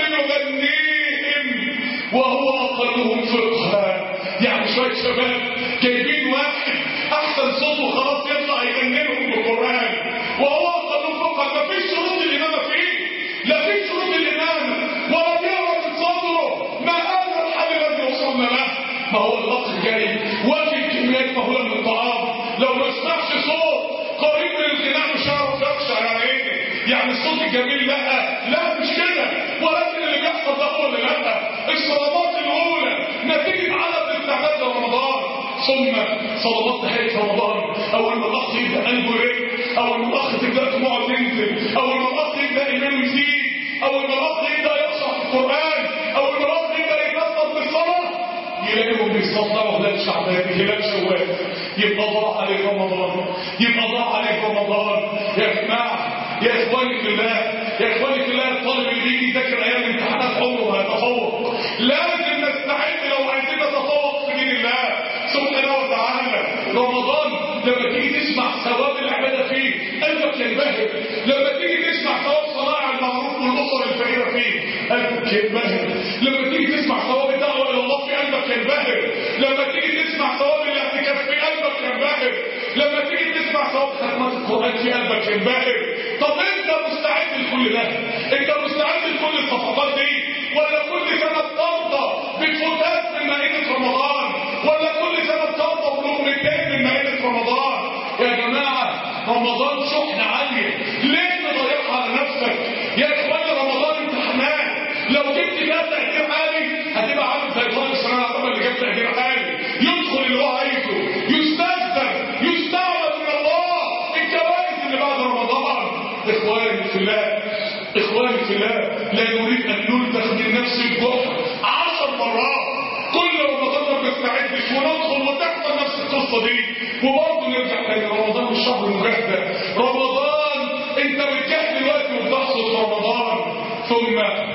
ليغنيهم وهو اقلهم فقها يعني شويه شباب جايبين واحد احسن صوته خلاص يطلع يغني لهم بالقران وهو اقلهم فقها مفيش شروط الامامه فيه لا في شروط الامامه ولا بيعرف من صدره ما هذا الحل الذي وصلنا له ما هو الاخ جاي واكل كميات مهوله من الطعام لو ما سمعش صوت قريب من الغناء مش هيعرف يخشع يعني ايه يعني الصوت الجميل لا لا مش كده ولكن اللي بيحصل ده هو اللي لا الصدمات الاولى نتيجه عدم الاستعداد لرمضان ثم صدمات نهايه رمضان اول ما الاخ يبدا قلبه يرق اول ما الاخ تبدا دموعه تنزل اول ما الاخ يبدا ايمانه يزيد اول ما الاخ يبدا يقرا في القران اول ما الاخ يبدا يتنصت بالصلاه يلاقيهم بيصدروا هلال شعبان هلال شوال يبقى ضاع عليك رمضان يبقى ضاع عليك رمضان يا جماعه يا اخواني في الله يا اخواني في الله الطالب اللي بيجي يذاكر ايام الامتحانات عمره ما هيتفوق لازم نستعد لو عايزين نتفوق في دين الله سبحانه وتعالى رمضان لما تيجي تسمع ثواب العباده فيه قلبك ينبهر لما تيجي تسمع ثواب صناع المعروف والاسر الفقيره فيه قلبك ينبهر لما تيجي تسمع ثواب الدعوه الى الله في قلبك ينبهر لما تيجي تسمع ثواب الاعتكاف في قلبك ينبهر لما تيجي تسمع ثواب ختمات القران في قلبك ينبهر طب انت مستعد لكل ده انت مستعد لكل الصفقات دي ولا كل سنه ترضى بفوتات من مائده رمضان ولا كل سنه ترضى بلقمتين من مائده رمضان يا جماعه رمضان شحنه عاليه ليه تضيعها على نفسك يا اخواني رمضان امتحانات لو جبت فيها تقدير عالي هتبقى عامل زي طالب الثانويه العامه اللي جاب تقدير عالي يدخل اللي هو عايزه يستخدم يستعمل من الله الجوائز اللي بعد رمضان اخواني في الله اخواني في الله لا نريد ان نلدخ من نفس الجحر عشر مرات كل رمضان ما بنستعدش وندخل وتحصل نفس القصه دي وبرضه نرجع تاني رمضان مش شهر مجاهده رمضان انت بتجاهد دلوقتي وبتحصل رمضان ثم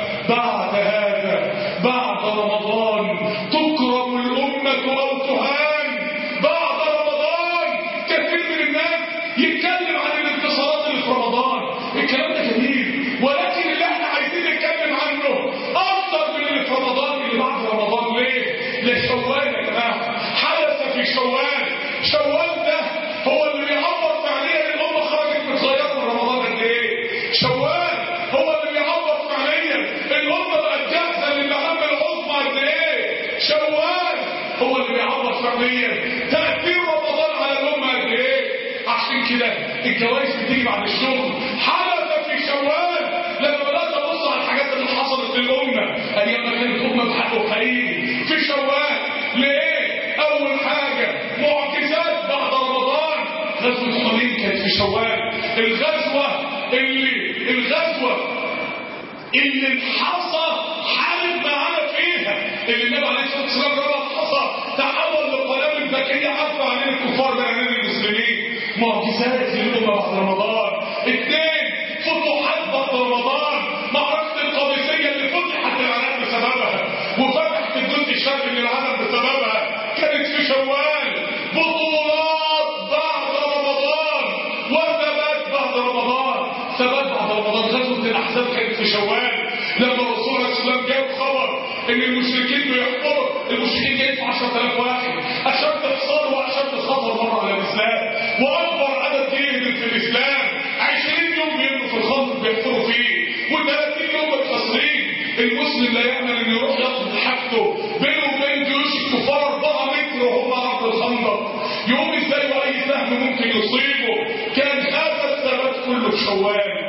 بعد هذا بعد رمضان تكرم الامه او تهان بعد رمضان كثير من الناس يتكلم عن الانتصارات اللي في رمضان الكلام ده جميل ولكن اللي احنا عايزين نتكلم عنه اكتر من اللي في رمضان اللي بعد رمضان ليه؟ لشوال يا جماعه حدث في شوال شوال ده هو اللي بيعبر فعليا الامه خرجت متغيره من رمضان قد ايه؟ شوال هو اللي بيعبر فعليا الامه بقت جاهزه للمهام العظمى قد ايه؟ شوال هو اللي بيعبر فعليا تاثير رمضان على الامه قد ايه؟ عشان كده الجوائز بتيجي بعد الشغل حدث في شوال لما بدات ابص على الحاجات اللي حصلت للامه ايام ما كانت امه بحق وحقيقي في شوال ليه؟ اول حاجه معجزات بعد رمضان غزوة حنين كانت في شوال الغزوة اللي الغزوة اللي الحصى حارب معانا فيها اللي النبي عليه الصلاه والسلام رمى الحصى تحول لقنابل ذكيه عفى عن الكفار من عن المسلمين معجزات للامه بعد رمضان اثنين فتوحات بعد رمضان معركه القادسيه اللي فتحت العراق بسببها وفتحت الجزء الشرقي من العالم بسببها كانت في شوال بطولات بعد رمضان وثبات بعد رمضان ثبات بعد رمضان غزوه الاحزاب كانت في شوال لما الرسول عليه الصلاه والسلام جاب خبر ان المشركين بيحفروا المشركين جايين في 10000 واحد اشد حصار واشد خطر مر على الاسلام واكبر عدد يهدم في الاسلام 20 يوم بيبنوا في الخندق بيحفروا فيه و30 يوم متحصرين المسلم لا يامن انه يروح ياخد حاجته بينه وبين جيوش الكفار 4 متر وهم عرض الخندق يقوم ازاي واي سهم ممكن يصيبه كان هذا الثبات كله في شوال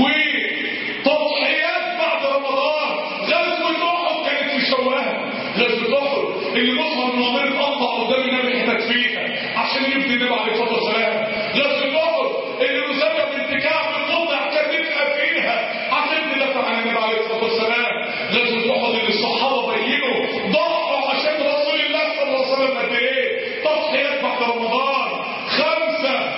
وتضحيات بعد رمضان غزوه احد كانت في شوال غزوه احد اللي مصعب بن عمير اتقطع قدام النبي حتت فيها عشان يبني النبي عليه الصلاه والسلام غزوه احد اللي مسبب بنت كعب قطع كتفها فيها عشان تدافع عن النبي عليه الصلاه والسلام غزوه احد اللي الصحابه بينوا ضحوا عشان رسول الله صلى الله عليه وسلم قد ايه تضحيات بعد رمضان خمسه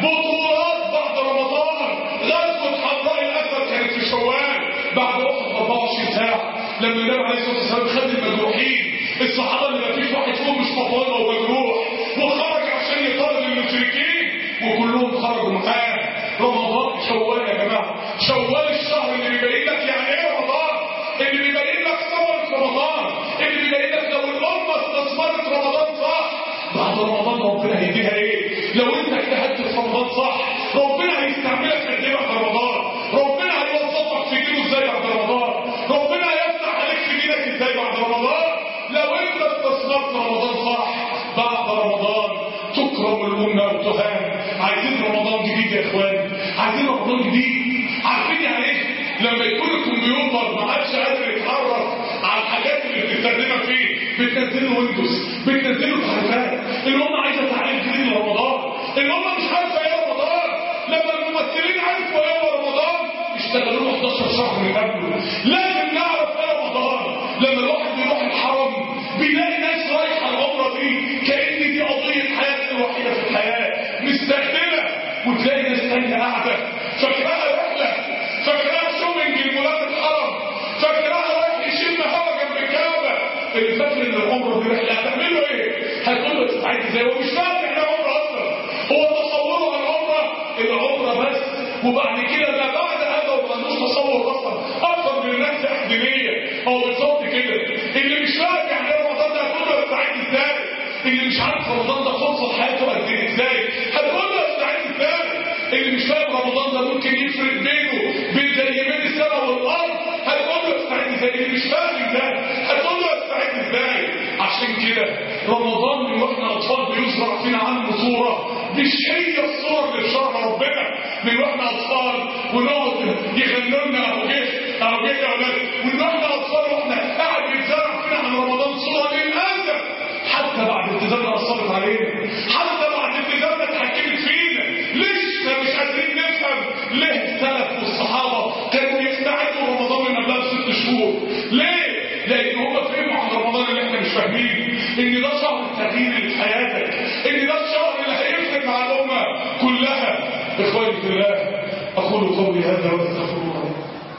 بطولات بعد رمضان غزوه حمراء الاسد كانت في شوال بعد احد 24 ساعه لما النبي عليه الصلاه والسلام خد المجروحين الصحابه اللي ما فيش واحد فيهم مش مطلوب او مجروح وخرج عشان يطارد المشركين وكلهم خرجوا معاه رمضان شوال يا جماعه شوال الشهر اللي بيبين لك يعني ايه رمضان اللي بيبين لك ثمره رمضان اللي بيبين لك لو الامه استثمرت رمضان صح بعد رمضان ربنا هيديها ايه لو انت اجتهدت في رمضان صح ربنا هيستعملك قد ايه بعد رمضان ربنا هيوظفك في دينه ازاي بعد رمضان ربنا هيفتح عليك في دينك ازاي بعد رمضان لو انت استثمرت رمضان صح بعد رمضان تكرم الامه وتهان عايزين رمضان جديد يا اخوان عايزين رمضان جديد عارفين يعني ايه لما يكون الكمبيوتر ما عادش قادر يتحرك على الحاجات اللي بتستخدمها فيه بتنزله ويندوز بتنزله تعريفات الامه عايزه تعريف جديد لرمضان الامه مش عارفه ايه رمضان لما الممثلين عرفوا ايه رمضان اشتغلوا له 11 شهر من قبله لازم نعرف ايه رمضان لما الواحد بيروح الحرم بيلاقي ناس رايحه العمره دي كان دي قضيه حياتي الوحيده في الحياه مستخدمه وتلاقي ناس تانيه قاعده فاكراها رحله فاكراها شوبنج لمولات الحرم فاكراها رايح يشم هوا جنب الكعبه اللي فاكر ان العمره دي رحله هتعملوا ايه؟ هتقول له تستعد ازاي؟ هو مش فاهم احنا عمره اصلا هو تصوره عن العمره العمره بس وبعد كده ما بعد هذا وما عندوش تصور اصلا اكثر من الناس اكاديميه هو بالظبط كده اللي مش فاهم يعني ايه رمضان ده هتقول له استعد ازاي؟ اللي مش عارف رمضان ده فرصه حياته قد ايه ازاي؟ هتقول له استعد ازاي؟ اللي مش فاهم رمضان ده ممكن يفرق بينه بين زي بين السماء والارض هتقول له استعد ازاي؟ اللي مش فاهم ازاي؟ هتقول له استعد ازاي؟ عشان كده رمضان من واحنا اطفال بيزرع فينا عنه صوره مش هي الصوره اللي في شرع ربنا من واحنا اطفال ونقعد يغنوا لنا ابو جيش ابو جيش يا اولاد ومن واحنا اطفال واحنا قاعد بيتزرع فينا عن رمضان صوره للاسف حتى بعد التزامنا اثرت علينا حتى بعد التزامنا اتحكمت فينا ليش احنا مش قادرين نفهم ليه السلف والصحابه كانوا يستعدوا رمضان من قبلها بست شهور ليه؟ لان هم فهموا عن رمضان اللي احنا مش فاهمين ان ده شهر التغيير اللي في حياتك ان ده الشهر اللي هيفرق مع الامه كلها اخواني في الله اقول قولي هذا واستغفر الله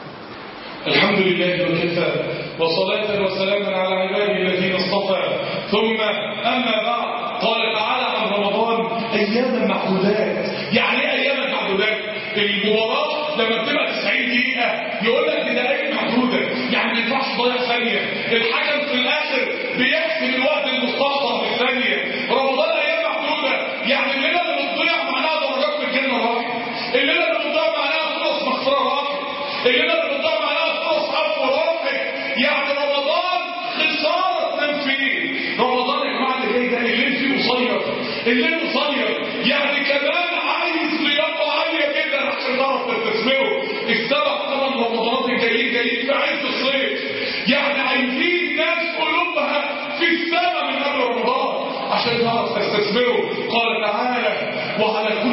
الحمد لله وكفى وصلاة وسلاما على عباده الذين اصطفى ثم أما بعد قال تعالى عن رمضان أياما معدودات يعني ايه أياما معدودات المباراة لما بتبقى 90 دقيقة يقول لك دي دقايق محدودة يعني ما ينفعش تضيع ثانية الحكم في الآخر بيحسب الوقت المستقطع بالثانية رمضان أيام محدودة يعني الليلة اللي بتضيع معناها درجات في الجنة راحت الليلة اللي بتضيع معناها فرص مغفرة راحت الليلة اللي بتضيع معناها فرص عفو راحت يعني رمضان خسارة تنام فيه رمضان يا جماعة اللي جاي ده الليل فيه قصير الليل قصير يعني كمان عايز لياقة عالية جدا عشان تعرف تستثمره السبع ثمان رمضانات الجايين جايين في عز الصيف يعني عايزين ناس قلوبها في السماء من قبل رمضان عشان تعرف تستثمره قال تعالى وعلى كل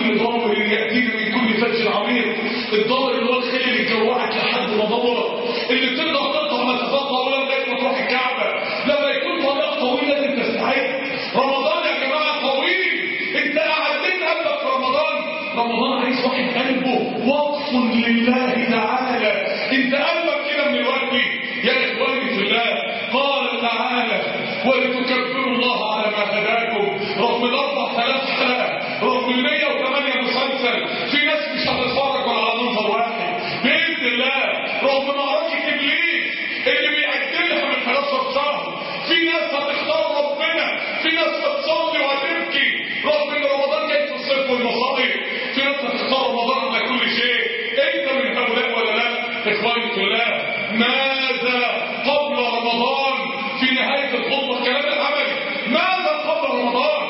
الدور اللي هو الخيل اللي جوعك لحد ما دورك اللي تقدر تقطع مسافات طويله لغايه ما تروح الكعبه لما يكون طريق طويل لازم تستعد رمضان يا جماعه طويل انت قعدت قلبك في رمضان رمضان عايز واحد قلبه وقف لله تعالى انت قلبك كده من الوقت يا اخواني في الله قال تعالى ولتكبروا الله على ما هداكم رغم الاربع ثلاث حلقه رغم ال 108 مسلسل في ناس مش هتتفرج ولا على منظر واحد باذن الله رغم معركه ابليس اللي بيأجلها من 11 شهر في ناس هتختار ربنا في ناس هتصلي وهتبكي رغم ان رمضان جاي في الصيف والمصائب في ناس هتختار رمضان على كل شيء انت من هؤلاء ولا لا اخواني في الله ماذا قبل رمضان في نهايه الخطبه الكلام العملي ماذا قبل رمضان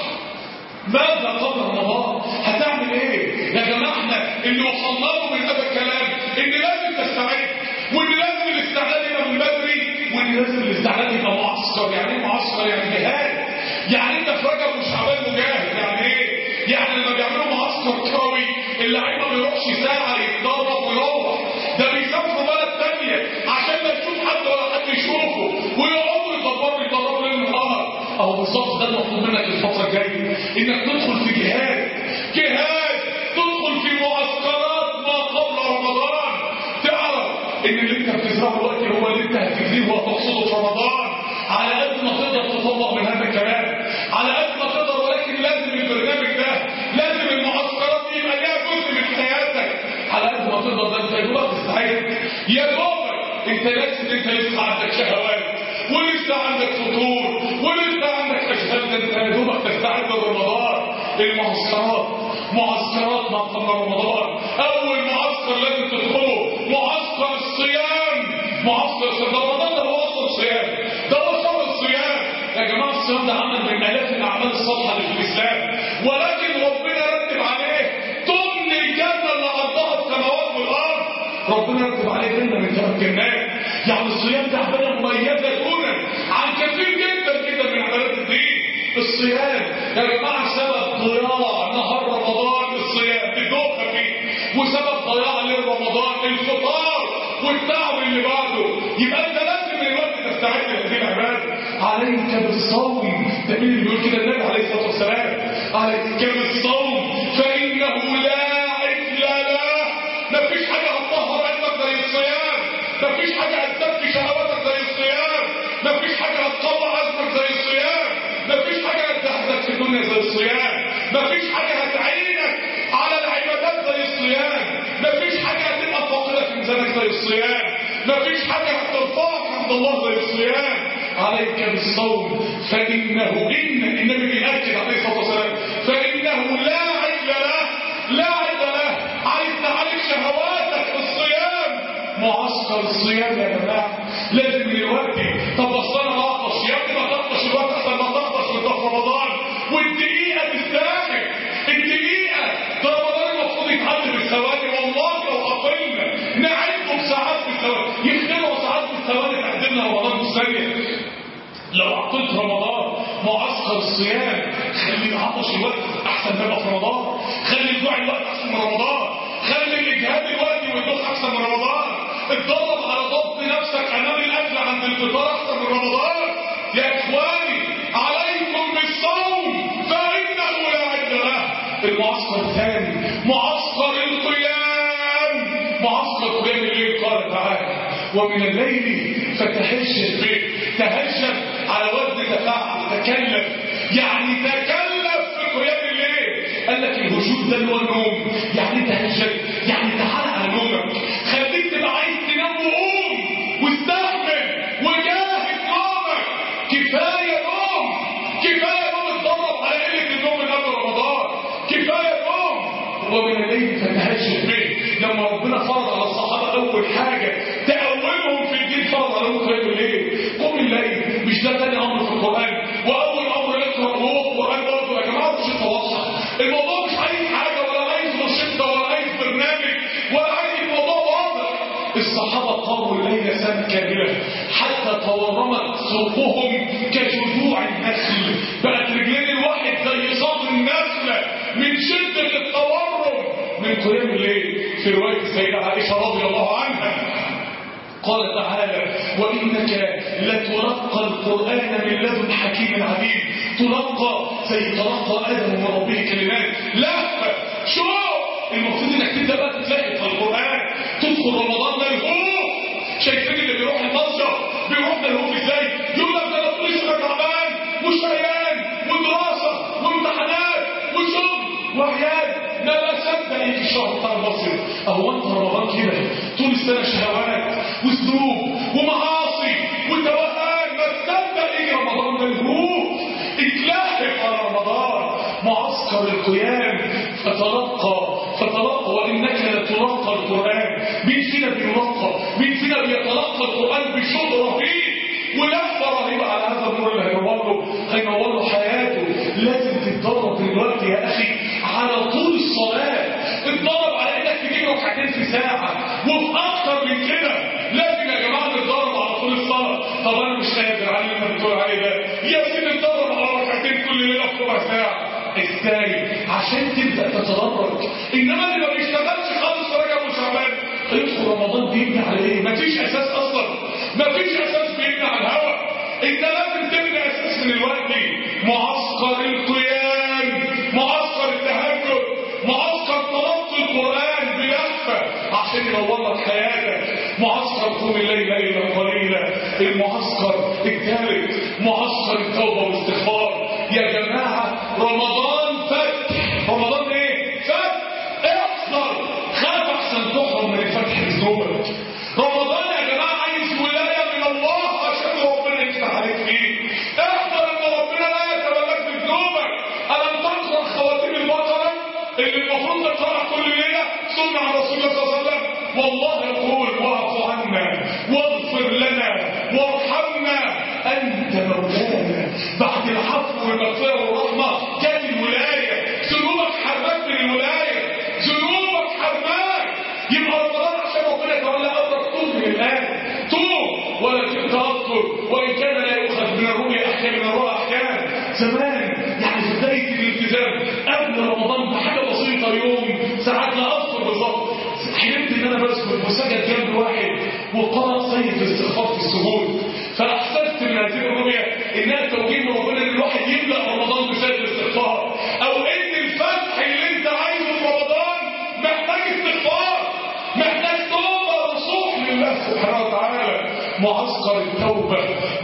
ماذا قبل رمضان هتعمل ايه يا جماعه احنا اللي وصلنا له من هذا الكلام ان لازم تستعد وان لازم الاستعداد يبقى من بدري وان لازم الاستعداد يبقى معسكر يعني ايه معسكر يعني جهاد يعني انت في رجب وشعبان مجاهد يعني ايه يعني لما بيعملوا معسكر كروي اللعيب ما بيروحش ساعه يتدرب ويروح ده بيسافروا بلد ثانيه عشان ما يشوف حد ولا حد يشوفه ويقعدوا يدبروا يدربوا ليل نهار اهو بالظبط ده المطلوب منك الفتره الجايه انك تدخل في جهاد جهاد تدخل في معسكرات ما قبل رمضان تعرف ان اللي انت بتزرعه دلوقتي هو اللي انت هتجريه وهتحصده في رمضان على قد ما تقدر تطبق من هذا الكلام على قد ما تقدر ولكن لازم البرنامج ده لازم المعسكرات دي يبقى ليها جزء من حياتك على قد ما تقدر ده انت يا دوبك تستعد يا دوبك انت ناسي ان انت لسه عندك شهوات ولسه عندك فطور ولسه عندك اشهاد ده انت يا دوبك تستعد لرمضان المعسكرات معسكرات ما قبل رمضان اول معسكر لازم تدخله معسكر الصيام معسكر الصيام ده رمضان ده هو اصلا الصيام ده هو شهر الصيام يا جماعه الصيام ده عمل من الاف الاعمال الصالحه اللي في الاسلام ولكن ربنا رتب عليه ضمن الجنه اللي عرضها السماوات والارض ربنا رتب عليه جنه من ثلاث جنات يعني الصيام ده عباده مميزه هنا عن كثير جدا جدا من عبادات الدين الصيام يا جماعه سبب ضياع نهار رمضان الصيام بدوخه فيه وسبب ضياع ليل رمضان الفطار والتعب اللي بعده يبقى انت لازم من الوقت تستعد لهذه العباده عليك بالصوم ده مين اللي بيقول كده النبي عليه الصلاه والسلام عليك بالصوم فانه لا عدل له مفيش حاجه هتطهر قلبك زي الصيام مفيش حاجه هتزكي شهواتك زي الصيام مفيش حاجه هتقوى عزمك زي الصيام مفيش حاجه هتزهدك في الدنيا زي الصيام مفيش حاجه هتعينك على العبادات زي الصيام مفيش حاجه هتبقى فاقده في ميزانك زي الصيام مفيش حاجه هترفعك عند الله زي الصيام عليك بالصوم فانه ان النبي بيأكد عليه الصلاه والسلام فانه لا عدل له لا عدل له عايز تعالج شهواتك في الصيام معسكر الصيام يا جماعه لازم دلوقتي طب اصل انا بطش يا ابني ما تطش الوقت احسن ما تطش وانت في رمضان والدقيقه تستاهل الدقيقه ده رمضان المفروض يتعدي بالثواني والله لو قفلنا نعده بساعات بالثواني يخدموا ساعات بالثواني تعدلنا رمضان بالثانيه لو عطيت رمضان معسكر الصيام خلي العطش الوقت احسن ما يبقى في رمضان خلي الجوع الوقت احسن من رمضان خلي الاجهاد الوقت والدوخ احسن من رمضان اتدرب على ضبط نفسك امام الاكل عند الفطار احسن من رمضان يا اخواني عليكم بالصوم فانه لا عد له المعسكر الثاني معسكر القيام معسكر قيام الليل قال تعالى ومن الليل فتهجد به تهجد على وزن تفاعل تكلف يعني تكلف في قيام الليل قال لك الهجود ده اللي هو النوم يعني تهجد يعني تعال على نومك خليك تبقى عايز تنام وقوم واستحمل وجاهد نومك كفايه نوم كفايه نوم اتدرب على قله النوم من قبل رمضان كفايه نوم ومن الليل فتهجد به لما ربنا فرض على الصحابه اول حاجه تقومهم في الدين فرض عليهم قيام الليل قوم الليل مش ده تاني امر في القران واول امر يقرا وهو القران برضه يا جماعه مش واضحه الموضوع مش عايز حاجه ولا عايز روشته ولا عايز برنامج ولا عايز الموضوع واضح الصحابه قاموا الليل سنه كامله حتى تورمت سوقهم كجذوع النخل بقت رجلين الواحد زي صدر النخله من شده التورم من قيام الليل في رواية السيدة عائشة رضي الله عنها قال تعالى وإنك لتلقى القرآن من لدن حكيم عليم تلقى زي تلقى آدم من ربه كلمات لا شوف المفروض انك تبدا بقى تتلاقي في القرآن تدخل رمضان ملهوف شايفين اللي بيروح المصيف بيروح ملهوف ازاي يقول لك ده انا طول السنه تعبان وشقيان ودراسه وامتحانات وشغل وعيال ما بصدق يجي الشهر بتاع المصيف اهو انت رمضان كده طول السنه شهوات وذنوب ومعاصي وتوهان ما تصدق يجي رمضان ملهوف اتلهف على رمضان معسكر القيام فتلقى فتلقى وانك لتلقى القران مين فينا بيلقى مين فينا بيتلقى القران بشوق رهيب ولفه رهيبه على هذا النور اللي هينور له هينور له حياته لازم تتدرب دلوقتي يا اخي على طول الصلاه اتدرب على انك تجيب ركعتين في ساعه وفي اكتر من كده لازم يا جماعه نتدرب على طول الصلاه طب انا مش قادر على اللي انت بتقول عليه ده يا سيدي اتدرب على ركعتين كل ليله في ربع ساعه ازاي عشان تبدا تتدرج انما اللي ما بيشتغلش خالص في رجب وشعبان يدخل رمضان بيبني على ايه مفيش اساس اصلا مفيش اساس بيبني على الهوى انت لازم تبني اساس من الوقت معسكر القيام معسكر التهجد معسكر تلقي القران بلفه عشان ينور لك حياتك معسكر قوم الليل الا قليلا المعسكر الثالث معسكر التوبه والاستغفار يا جماعه رمضان فتح رمضان ايه فتح احذر خاف احسن تحرم من الفتح بذنوبك رمضان يا جماعه عايز ولايه من الله عشان ربنا يفتح عليك فيه احذر ان ربنا لا يتبلاك بذنوبك الم تقرا خواتيم البقره اللي المفروض تقرا كل ليله سنه عن رسول الله صلى الله عليه وسلم والله يقول واعف عنا واغفر لنا وارحمنا انت مولانا بعد العفو والمغفره والرحمه جت الولايه ذنوبك حرمك من الولايه ذنوبك حرمك يبقى رمضان عشان ربنا يتولى امرك توب من الان توب ولا تتاثر وان كان لا يؤخذ من الرؤيا احكام من الرؤى احكام زمان يعني في بدايه الالتزام قبل رمضان بحاجه بسيطه يوم ساعات لا اذكر بالظبط حلمت ان انا بسجد وسجد جنب واحد وقرأ سيد الاستغفار في السجود فاحسست من هذه الرؤيه انها توجيه من ربنا ان الواحد يبدا رمضان بسيد الاستغفار او ان الفتح اللي انت عايزه في رمضان محتاج استغفار محتاج توبه نصوح لله سبحانه وتعالى معسكر التوبه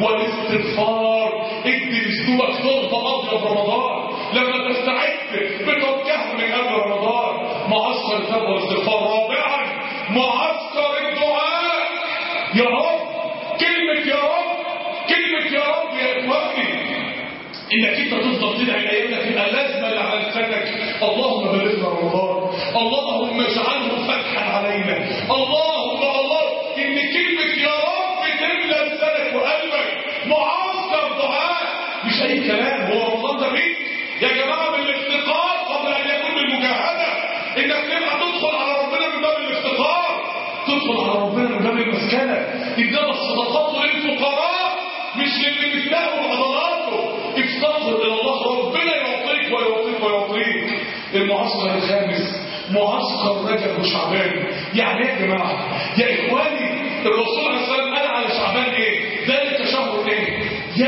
والاستغفار ادي لذنوبك ضربه قبل رمضان لما تستعد بتوجهها من قبل رمضان معسكر التوبه والاستغفار رابعا معسكر الدعاء يا رب كلمه يا رب كلمه يا رب يا اخواني انك انت تفضل تدعي الايام تبقى لازمه اللي على لسانك اللهم بلغنا رمضان اللهم اجعله فتحا علينا اللهم الله ان كلمه يا رب تملى لسانك وقلبك معسكر دعاء مش اي كلام هو رمضان ده بيك يا جماعه بالافتقار قبل ان يكون بالمجاهده انك تبقى تدخل على ربنا من باب الافتقار تدخل على ربنا من باب المسكنه انما الصدقات للفقراء مش للي بتلاقوا عضلاته افتقر الى الله ربنا يعطيك ويعطيك ويعطيك المعسكر الخامس معسكر رجب وشعبان يعني ايه يا جماعه يا اخواني الرسول عليه الصلاه والسلام قال على شعبان ايه ذلك شهر ايه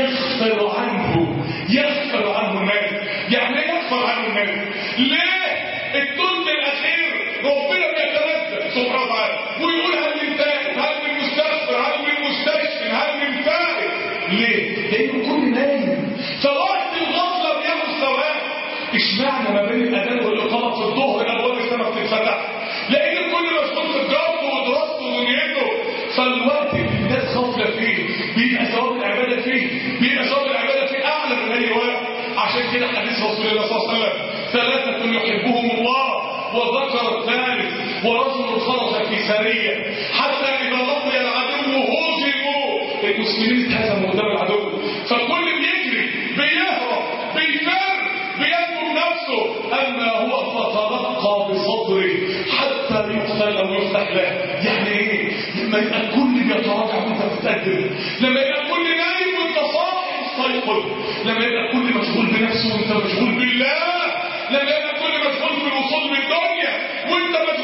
يغفل عنه يغفل عنه الناس يعني ايه يغفل عنه الناس ليه الثلث الاخير ربنا بيتنزل سبحانه وتعالى ويقول هل من تائب هل من مستغفر هل من مستشفى هل من تائب ليه لانه كل نايم فوقت الغفله بياخد ثواب اشمعنى ما بين الاذان والاقامه في الظهر ابواب السماء بتتفتح لان الكل مشغول في تجارته ودراسته ودنيته فالوقت اللي الناس غافله فيه بيبقى ثواب العباده فيه بيبقى ثواب العباده فيه اعلى من اي وقت عشان كده حديث رسول الله صلى الله عليه وسلم ثلاثه يحبهم الله وذكر الثالث ورجل خرج في سريه حتى اذا لقي العدو هزموا المسلمين اتهزموا قدام العدو فالكل بيجري بيهرب بيفر بينجو نفسه اما هو فتلقى بصدره حتى يقتل او يفتح له يعني ايه لما يبقى الكل بيتراجع وانت بتتقدم لما يبقى الكل نايم وانت صاحي مستيقظ لما يبقى الكل مشغول بنفسه وانت مشغول بالله لما يبقى الكل مشغول في الوصول بالدنيا وانت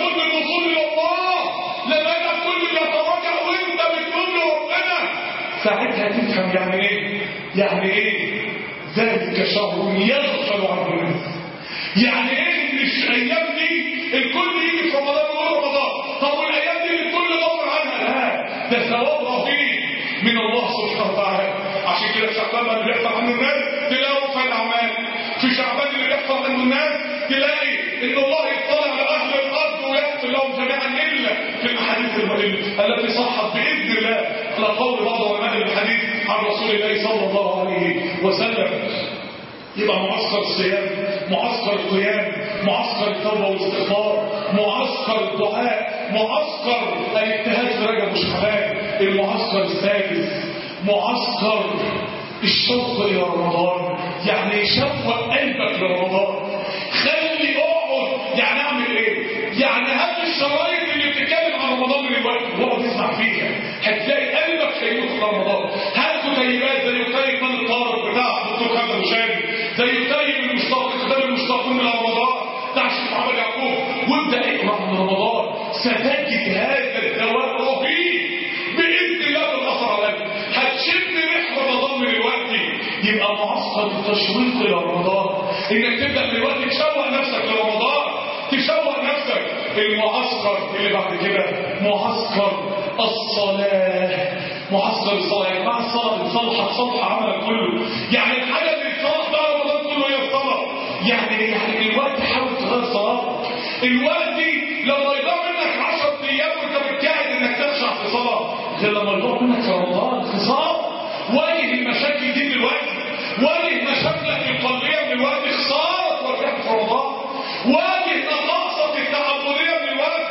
ساعتها تفهم يعني ايه يعني ايه ذلك شهر يغفل عنه الناس يعني ايه ان الايام دي الكل يجي في رمضان ويقول رمضان طب والايام دي الكل غفل عنها لا ده ثواب رهيب من الله سبحانه وتعالى عشان كده في شعبان اللي بيحصل عنه الناس تلاقوا في الاعمال في شعبان اللي بيحصل عنه الناس تلاقي ان الله يطلع على اهل الارض ويغفر لهم جميعا الا في الاحاديث التي صحت باذن الله على قول بعض علماء الحديث عن رسول الله صلى الله عليه وسلم يبقى معسكر الصيام معسكر القيام معسكر التوبه والاستغفار معسكر الدعاء معسكر الاجتهاد في رجب وشعبان المعسكر السادس معسكر الشوق الى رمضان يعني يشوق قلبك لرمضان خلي اقعد يعني اعمل ايه يعني هات الشرايط اللي بتتكلم عن رمضان من الوقت واقعد اسمع فيها هتلاقي قلبك هيموت في رمضان هات كتيبات زي كتيب من الطارق بتاع دكتور خالد مشاري زي كتيب المشتاق كتاب المشتاقون من رمضان بتاع الشيخ محمد يعقوب وابدا اقرا من رمضان ستجد هذا الدواء رهيب باذن الله بالاثر عليك هتشم ريح رمضان من الوقت يبقى معسكر التشويق الى رمضان انك تبدا من الوقت تشوق نفسك لرمضان تشوق نفسك المعسكر اللي بعد كده معسكر الصلاه معسكر الصلاه يا جماعه الصلاه بتصلح تصلح عملك كله يعني الحاجه اللي تصلح بقى رمضان كله هي الصلاه يعني يعني الوقت حاول تغير صلاتك الوقت لما يضيع منك 10 ايام وانت بتجاهد انك تخشع في صلاه غير لما يضيع منك في رمضان خساره واجه المشاكل دي دلوقتي واجه مشاكلك القلبيه من الوقت خساره تواجهك في رمضان واجه نقاصك التعبديه من الوقت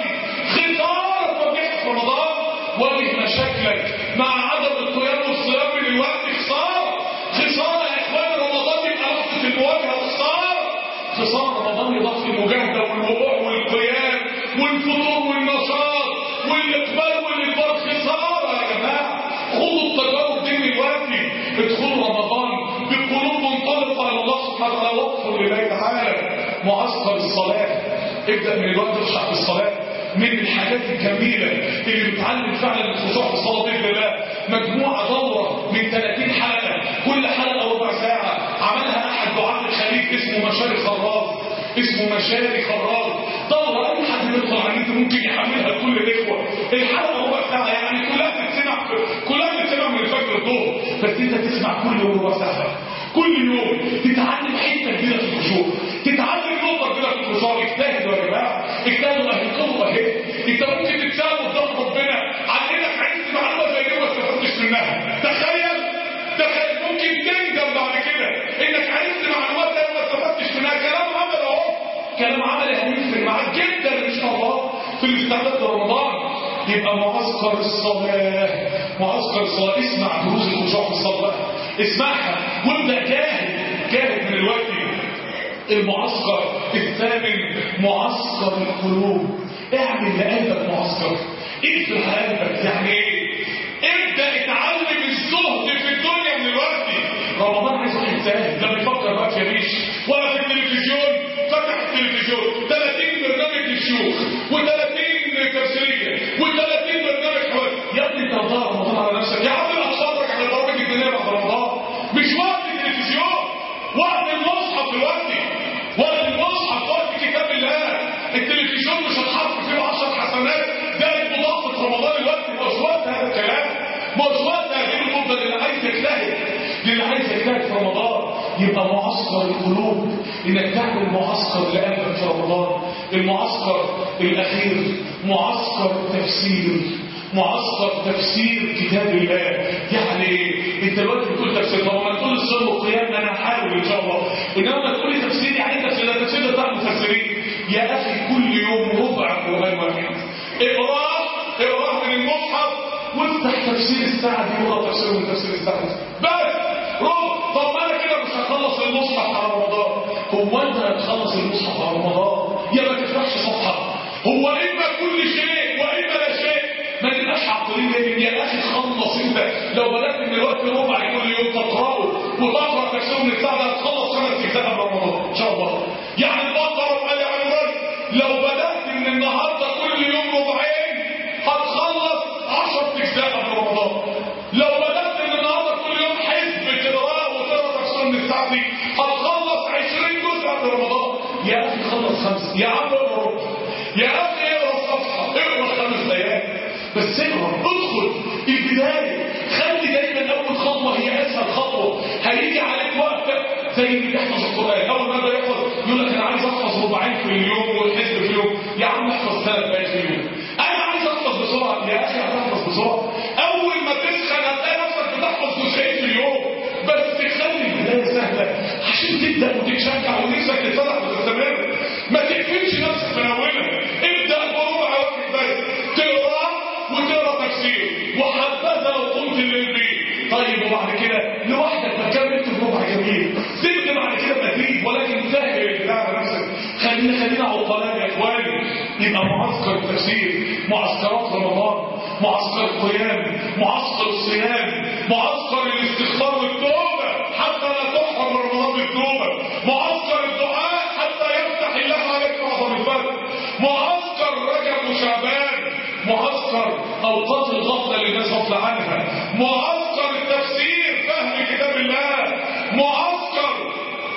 خساره تواجهك في رمضان واجه مشاكلك مع عدم القيام والصيام من الوقت خساره خساره يا اخوان رمضان يبقى لحظه المواجهه خساره خساره رمضان يضاف المجاهده والوقوع والقيام والفطور والنشاط والاقبال والادبار خساره يا جماعه خذوا التجارب دي من الوقت ادخلوا رمضان بقلوب منطلقه الى الله سبحانه وتعالى واغفر لله تعالى معسكر الصلاه ابدا من الوقت اخشع في الصلاه من الحاجات الجميله اللي بتعلم فعلا الخشوع في الصلاه باذن الله مجموعه دوره من 30 حلقه كل حلقه ربع ساعه عملها احد دعاة الخليج اسمه مشاري خراز اسمه مشاري خراز دوره اي حد يدخل على النت ممكن يحملها لكل الاخوه الحلقه ربع ساعه يعني كلها تتسمع كلها تتسمع من الفجر الظهر بس انت تسمع كل يوم ربع ساعه كل يوم تتعلم حته جديده في الخشوع تتعلم نقطه جديده في الخشوع اجتهدوا يا جماعه اجتهدوا اهل القوه اهي انت ممكن تتساوى قدام ربنا عن انك عرفت معلومه زي دي وما استفدتش منها تخيل تخيل ممكن تندم بعد كده انك عرفت معلومات زي وما استفدتش منها كلام عمل اهو كلام عمل هيفرق معاك جدا ان شاء الله في الاستعداد لرمضان يبقى معسكر الصلاه معسكر الصلاه اسمع دروس الخشوع في الصلاه اسمعها وابدا جاهد جاهد من الوقت المعسكر الثامن معسكر القلوب اعمل لقلبك معسكر اقفل قلبك يعني ايه ابدا اتعلم الزهد في الدنيا من الوقت رمضان عايز واحد زاهد لما يفكر بقى في ريش ولا في التلفزيون فتح التلفزيون 30 برنامج للشيوخ و30 تفسيريه و30 برنامج حوالي يا ابني انت هتضيع رمضان على نفسك يا عم اتفرج على البرامج الدينيه بعد رمضان مش وقت التلفزيون وقت المصحف دلوقتي وقت المصحف وقت كتاب الله التلفزيون مش هتحط فيه 10 حسنات ده مضافه رمضان الوقت مش وقت هذا الكلام مش وقت هذه المده اللي عايز يجتهد للي عايز يجتهد في رمضان يبقى معسكر القلوب انك تعمل معسكر لقلبك في رمضان المعسكر الاخير معسكر تفسير معسكر تفسير كتاب الله يعني ايه انت دلوقتي بتقول تفسير طب ما تقول الصوم والقيام انا هحاول ان شاء الله انما ما تقولي تفسير يعني ايه تفسير ده تفسير ده بتاع المفسرين يا اخي كل يوم ربع قران واحد اقراه اقراه من المصحف وافتح تفسير السعدي واقرا تفسيره من تفسير السعدي بس رب طب ما انا كده مش هخلص المصحف على رمضان هو انت هتخلص المصحف على رمضان يا ما تفتحش صفحه هو اما كل شيء واما لا شيء ما تبقاش عقلين لان يا اخي خلص انت لو بدات من الوقت ربع كل يوم تقراه وتقرا تفسير من السعدي هتخلص خمس اجزاء من رمضان ان شاء الله يعني البقره وقال عمران لو بدات من النهارده كل يوم ربعين هتخلص 10 اجزاء من رمضان لو بدات خمس يا عم اقرا ربع يا اخي اقرا صفحه اقرا خمس ايات بس اقرا ادخل البدايه خلي دايما اول خطوه هي اسهل خطوه هيجي عليك وقت زي اللي بيحفظ القران اول ما يبدا يحفظ يقول لك انا عايز احفظ ربعين في اليوم وحزب في اليوم يا عم احفظ ثلاث ايات في اليوم انا عايز احفظ بسرعه يا اخي هتحفظ بسرعه اول ما تسخن هتلاقي نفسك بتحفظ جزئين في اليوم بس خلي البدايه سهله عشان تبدا وتتشجع ونفسك تتفتح وتستمر ما تقفلش نفسك من اولها ابدا بربع واحد بس تقرا وتقرا تفسير وحبذا لو قمت الليل بيه طيب وبعد كده لوحدك ما كملت في ربع جميل سيبني بعد كده مزيد ولكن سهل البتاع على نفسك خلينا خلينا عقلاء يا اخواني يبقى معسكر التفسير معسكرات رمضان معسكر القيام معسكر الصيام معسكر الاستغفار والتوبه حتى لا تحرم رمضان بالتوبه معسكر الدعاء حتى يفتح الله عليك معظم الفتح معسكر رجب وشعبان معسكر اوقات الغفله اللي الناس غفله عنها معسكر التفسير فهم كتاب الله معسكر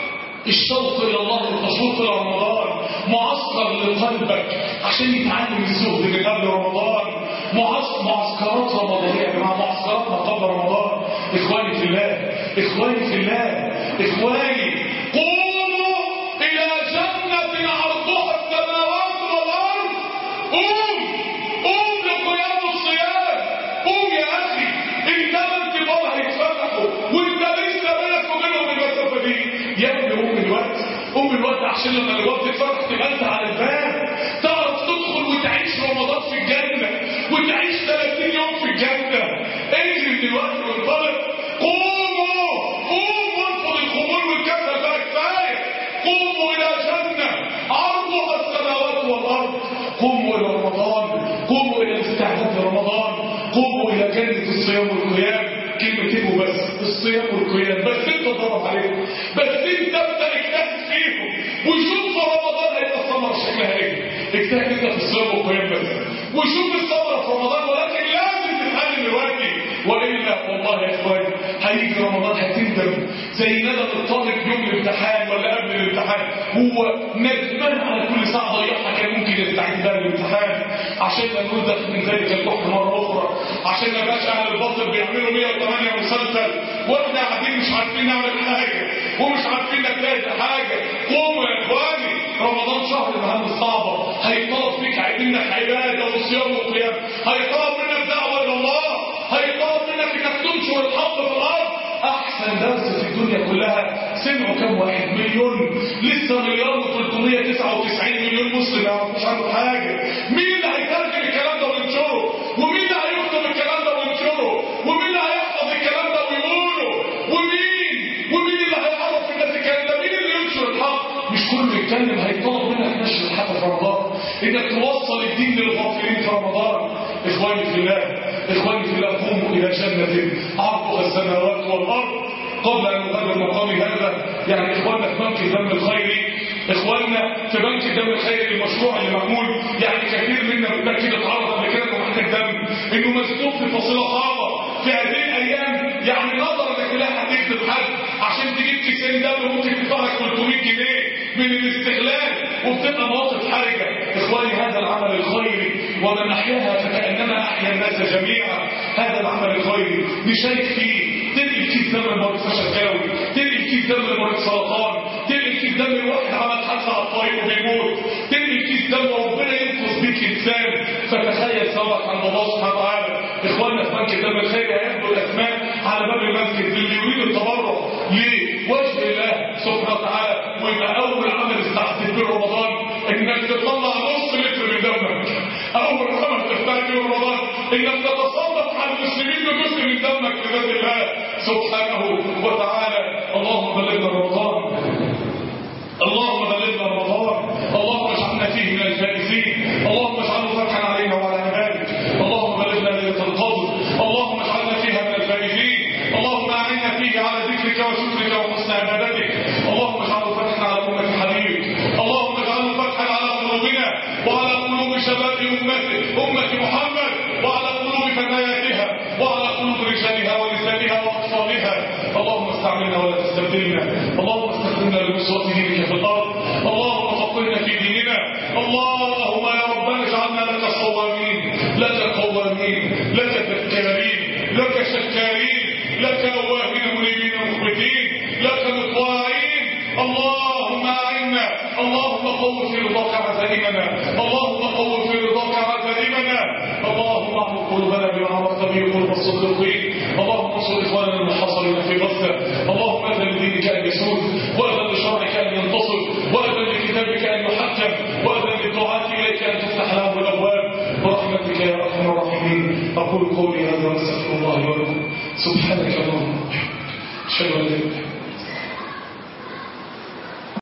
الشوق الى الله والخشوع الى رمضان معسكر لقلبك عشان يتعلم الزهد من قبل رمضان معسكر معسكرات رمضانيه يا جماعه معسكرات ما قبل رمضان اخواني في الله اخواني في الله اخواني قوموا الى جنه عرضها السماوات والارض قوم قوم لقيام الصيام قوم يا اخي الثمان كبار هيتفتحوا وانت لسه بينك وبينهم المسافه دي يا ابني قوم الوقت قوم الوقت عشان لما الوقت يتفتح تبقى انت على الباب تعرف تدخل وتعيش رمضان في الجنه وتعيش 30 يوم في الجنه اجري دلوقتي وانطلق قوموا قوموا انفضوا الخمول والكسل بقى كفايه قوموا الى جنه عرضها السماوات والارض قوموا الى رمضان قوموا الى الاستعداد لرمضان قوموا الى جنه الصيام والقيام كلمتين وبس الصيام والقيام بس انت ضرب عليهم بس انت ابدا اجتهد فيهم وشوف في رمضان هيبقى الثمره شكلها ايه اجتهد انت في الصيام والقيام بس وشوف الثمره في رمضان ولكن لازم تتعلم دلوقتي والا والله يا اخواني هيجي رمضان هتندم زي ندم الطالب يوم الامتحان ولا قبل الامتحان هو ندمان على كل ساعه ضيعها كان ممكن يستعيد بها الامتحان عشان لا نرزق من ذلك البحر مره اخرى عشان ما يبقاش اهل الباطل بيعملوا 108 مسلسل واحنا قاعدين مش عارفين نعمل حاجه ومش عارفين نجتهد حاجه قوموا يا اخواني رمضان شهر المهام الصعبه هيطلب فيك منك عباده وصيام وقيام هيطلب منك دعوه الى الله هيطلب منك انك تنشر الحق في الارض احسن درس في الدنيا كلها سمعوا كم واحد مليون لسه مليار و399 مليون مسلم ما يعرفوش عنه حاجه مين اللي هيترجم الكلام ده وينشره ومين اللي هيكتب الكلام ده وينشره ومين اللي هيحفظ الكلام ده ويقوله ومين ومين اللي هيعرف الناس الكلام ده مين اللي ينشر الحق مش كله يتكلم هيطلب منك نشر الحق في رمضان انك توصل الدين للغافلين في رمضان اخواني في الله اخواني في الله قوموا الى جنه عرضها السماوات والارض قبل ان نغادر مقامي هذا يعني اخواننا في بنك الدم الخيري اخواننا في بنك الدم الخيري المشروع اللي معمول يعني كثير منا بالتاكيد اتعرض قبل كده انه محتاج دم انه مسلوب في فصيله صعبه في هذه الايام يعني نظرا انك تلاقي حد يكتب حد عشان تجيب كيسين دم ممكن تدفع لك 300 جنيه من الاستغلال وبتبقى مواقف حرجه اخواني هذا العمل الخيري ومن احياها فكانما احيا الناس جميعا هذا العمل الخيري نشارك فيه تنقل كيس دم لمريض فشل تنقل كيس دم لمريض سرطان تنقل كيس دم لواحد عمل حادثه على الطريق وبيموت تنقل كيس دم وربنا ينقذ بيك انسان فتخيل ثوابك عند الله سبحانه وتعالى اخواننا في بنك الدم الخيري هياخدوا الاسماء على باب المسجد للي يريد التبرع لوجه الله سبحانه وتعالى ويبقى اول عمل استعدت به رمضان انك تطلع نص لتر من دمك اول عمل تفتح به رمضان انك تتصدق على المسلمين بجزء من دمك لذات الله سبحانه وتعالى اللهم بلغنا رمضان اللهم بلغنا رمضان اللهم اجعلنا فيه من الفائزين اللهم اجعله فتحا علينا وعلى عبادك اللهم بلغنا ليله القدر اللهم اجعلنا فيها من الفائزين اللهم اعنا فيه على ذكرك وشكرك وحسن عبادتك اللهم اجعله فتحا على امه حبيبك اللهم اجعله فتحا على قلوبنا وعلى قلوب شباب امته امه محمد وعلى قلوب فتياتها وعلى قلوب رجالها ونسائها واطفالها اللهم استعملنا ولا تستبدلنا اللهم استخدمنا لنصرة دينك في الارض اللهم فقهنا في ديننا اللهم يا ربنا اجعلنا لك صوامين لك قوامين لك ذكارين لك شكارين لك أواهين منيبين مخبتين لك مطواعين اللهم أعنا اللهم قوة في رضاك عزائمنا اللهم قوة في رضاك عزائمنا اللهم اعمل قلوبنا بما عرفت به قلوب الصديقين اللهم انصر اخواننا المحاصرين في غزه اللهم اذن لدينك ان يسود واذن لشرعك ان ينتصر واذن لكتابك ان يحكم واذن للدعاة اليك ان تفتح لهم الابواب برحمتك يا ارحم الراحمين اقول قولي هذا واستغفر الله لي ولكم سبحانك اللهم وبحمدك اشهد ان لا اله الا انت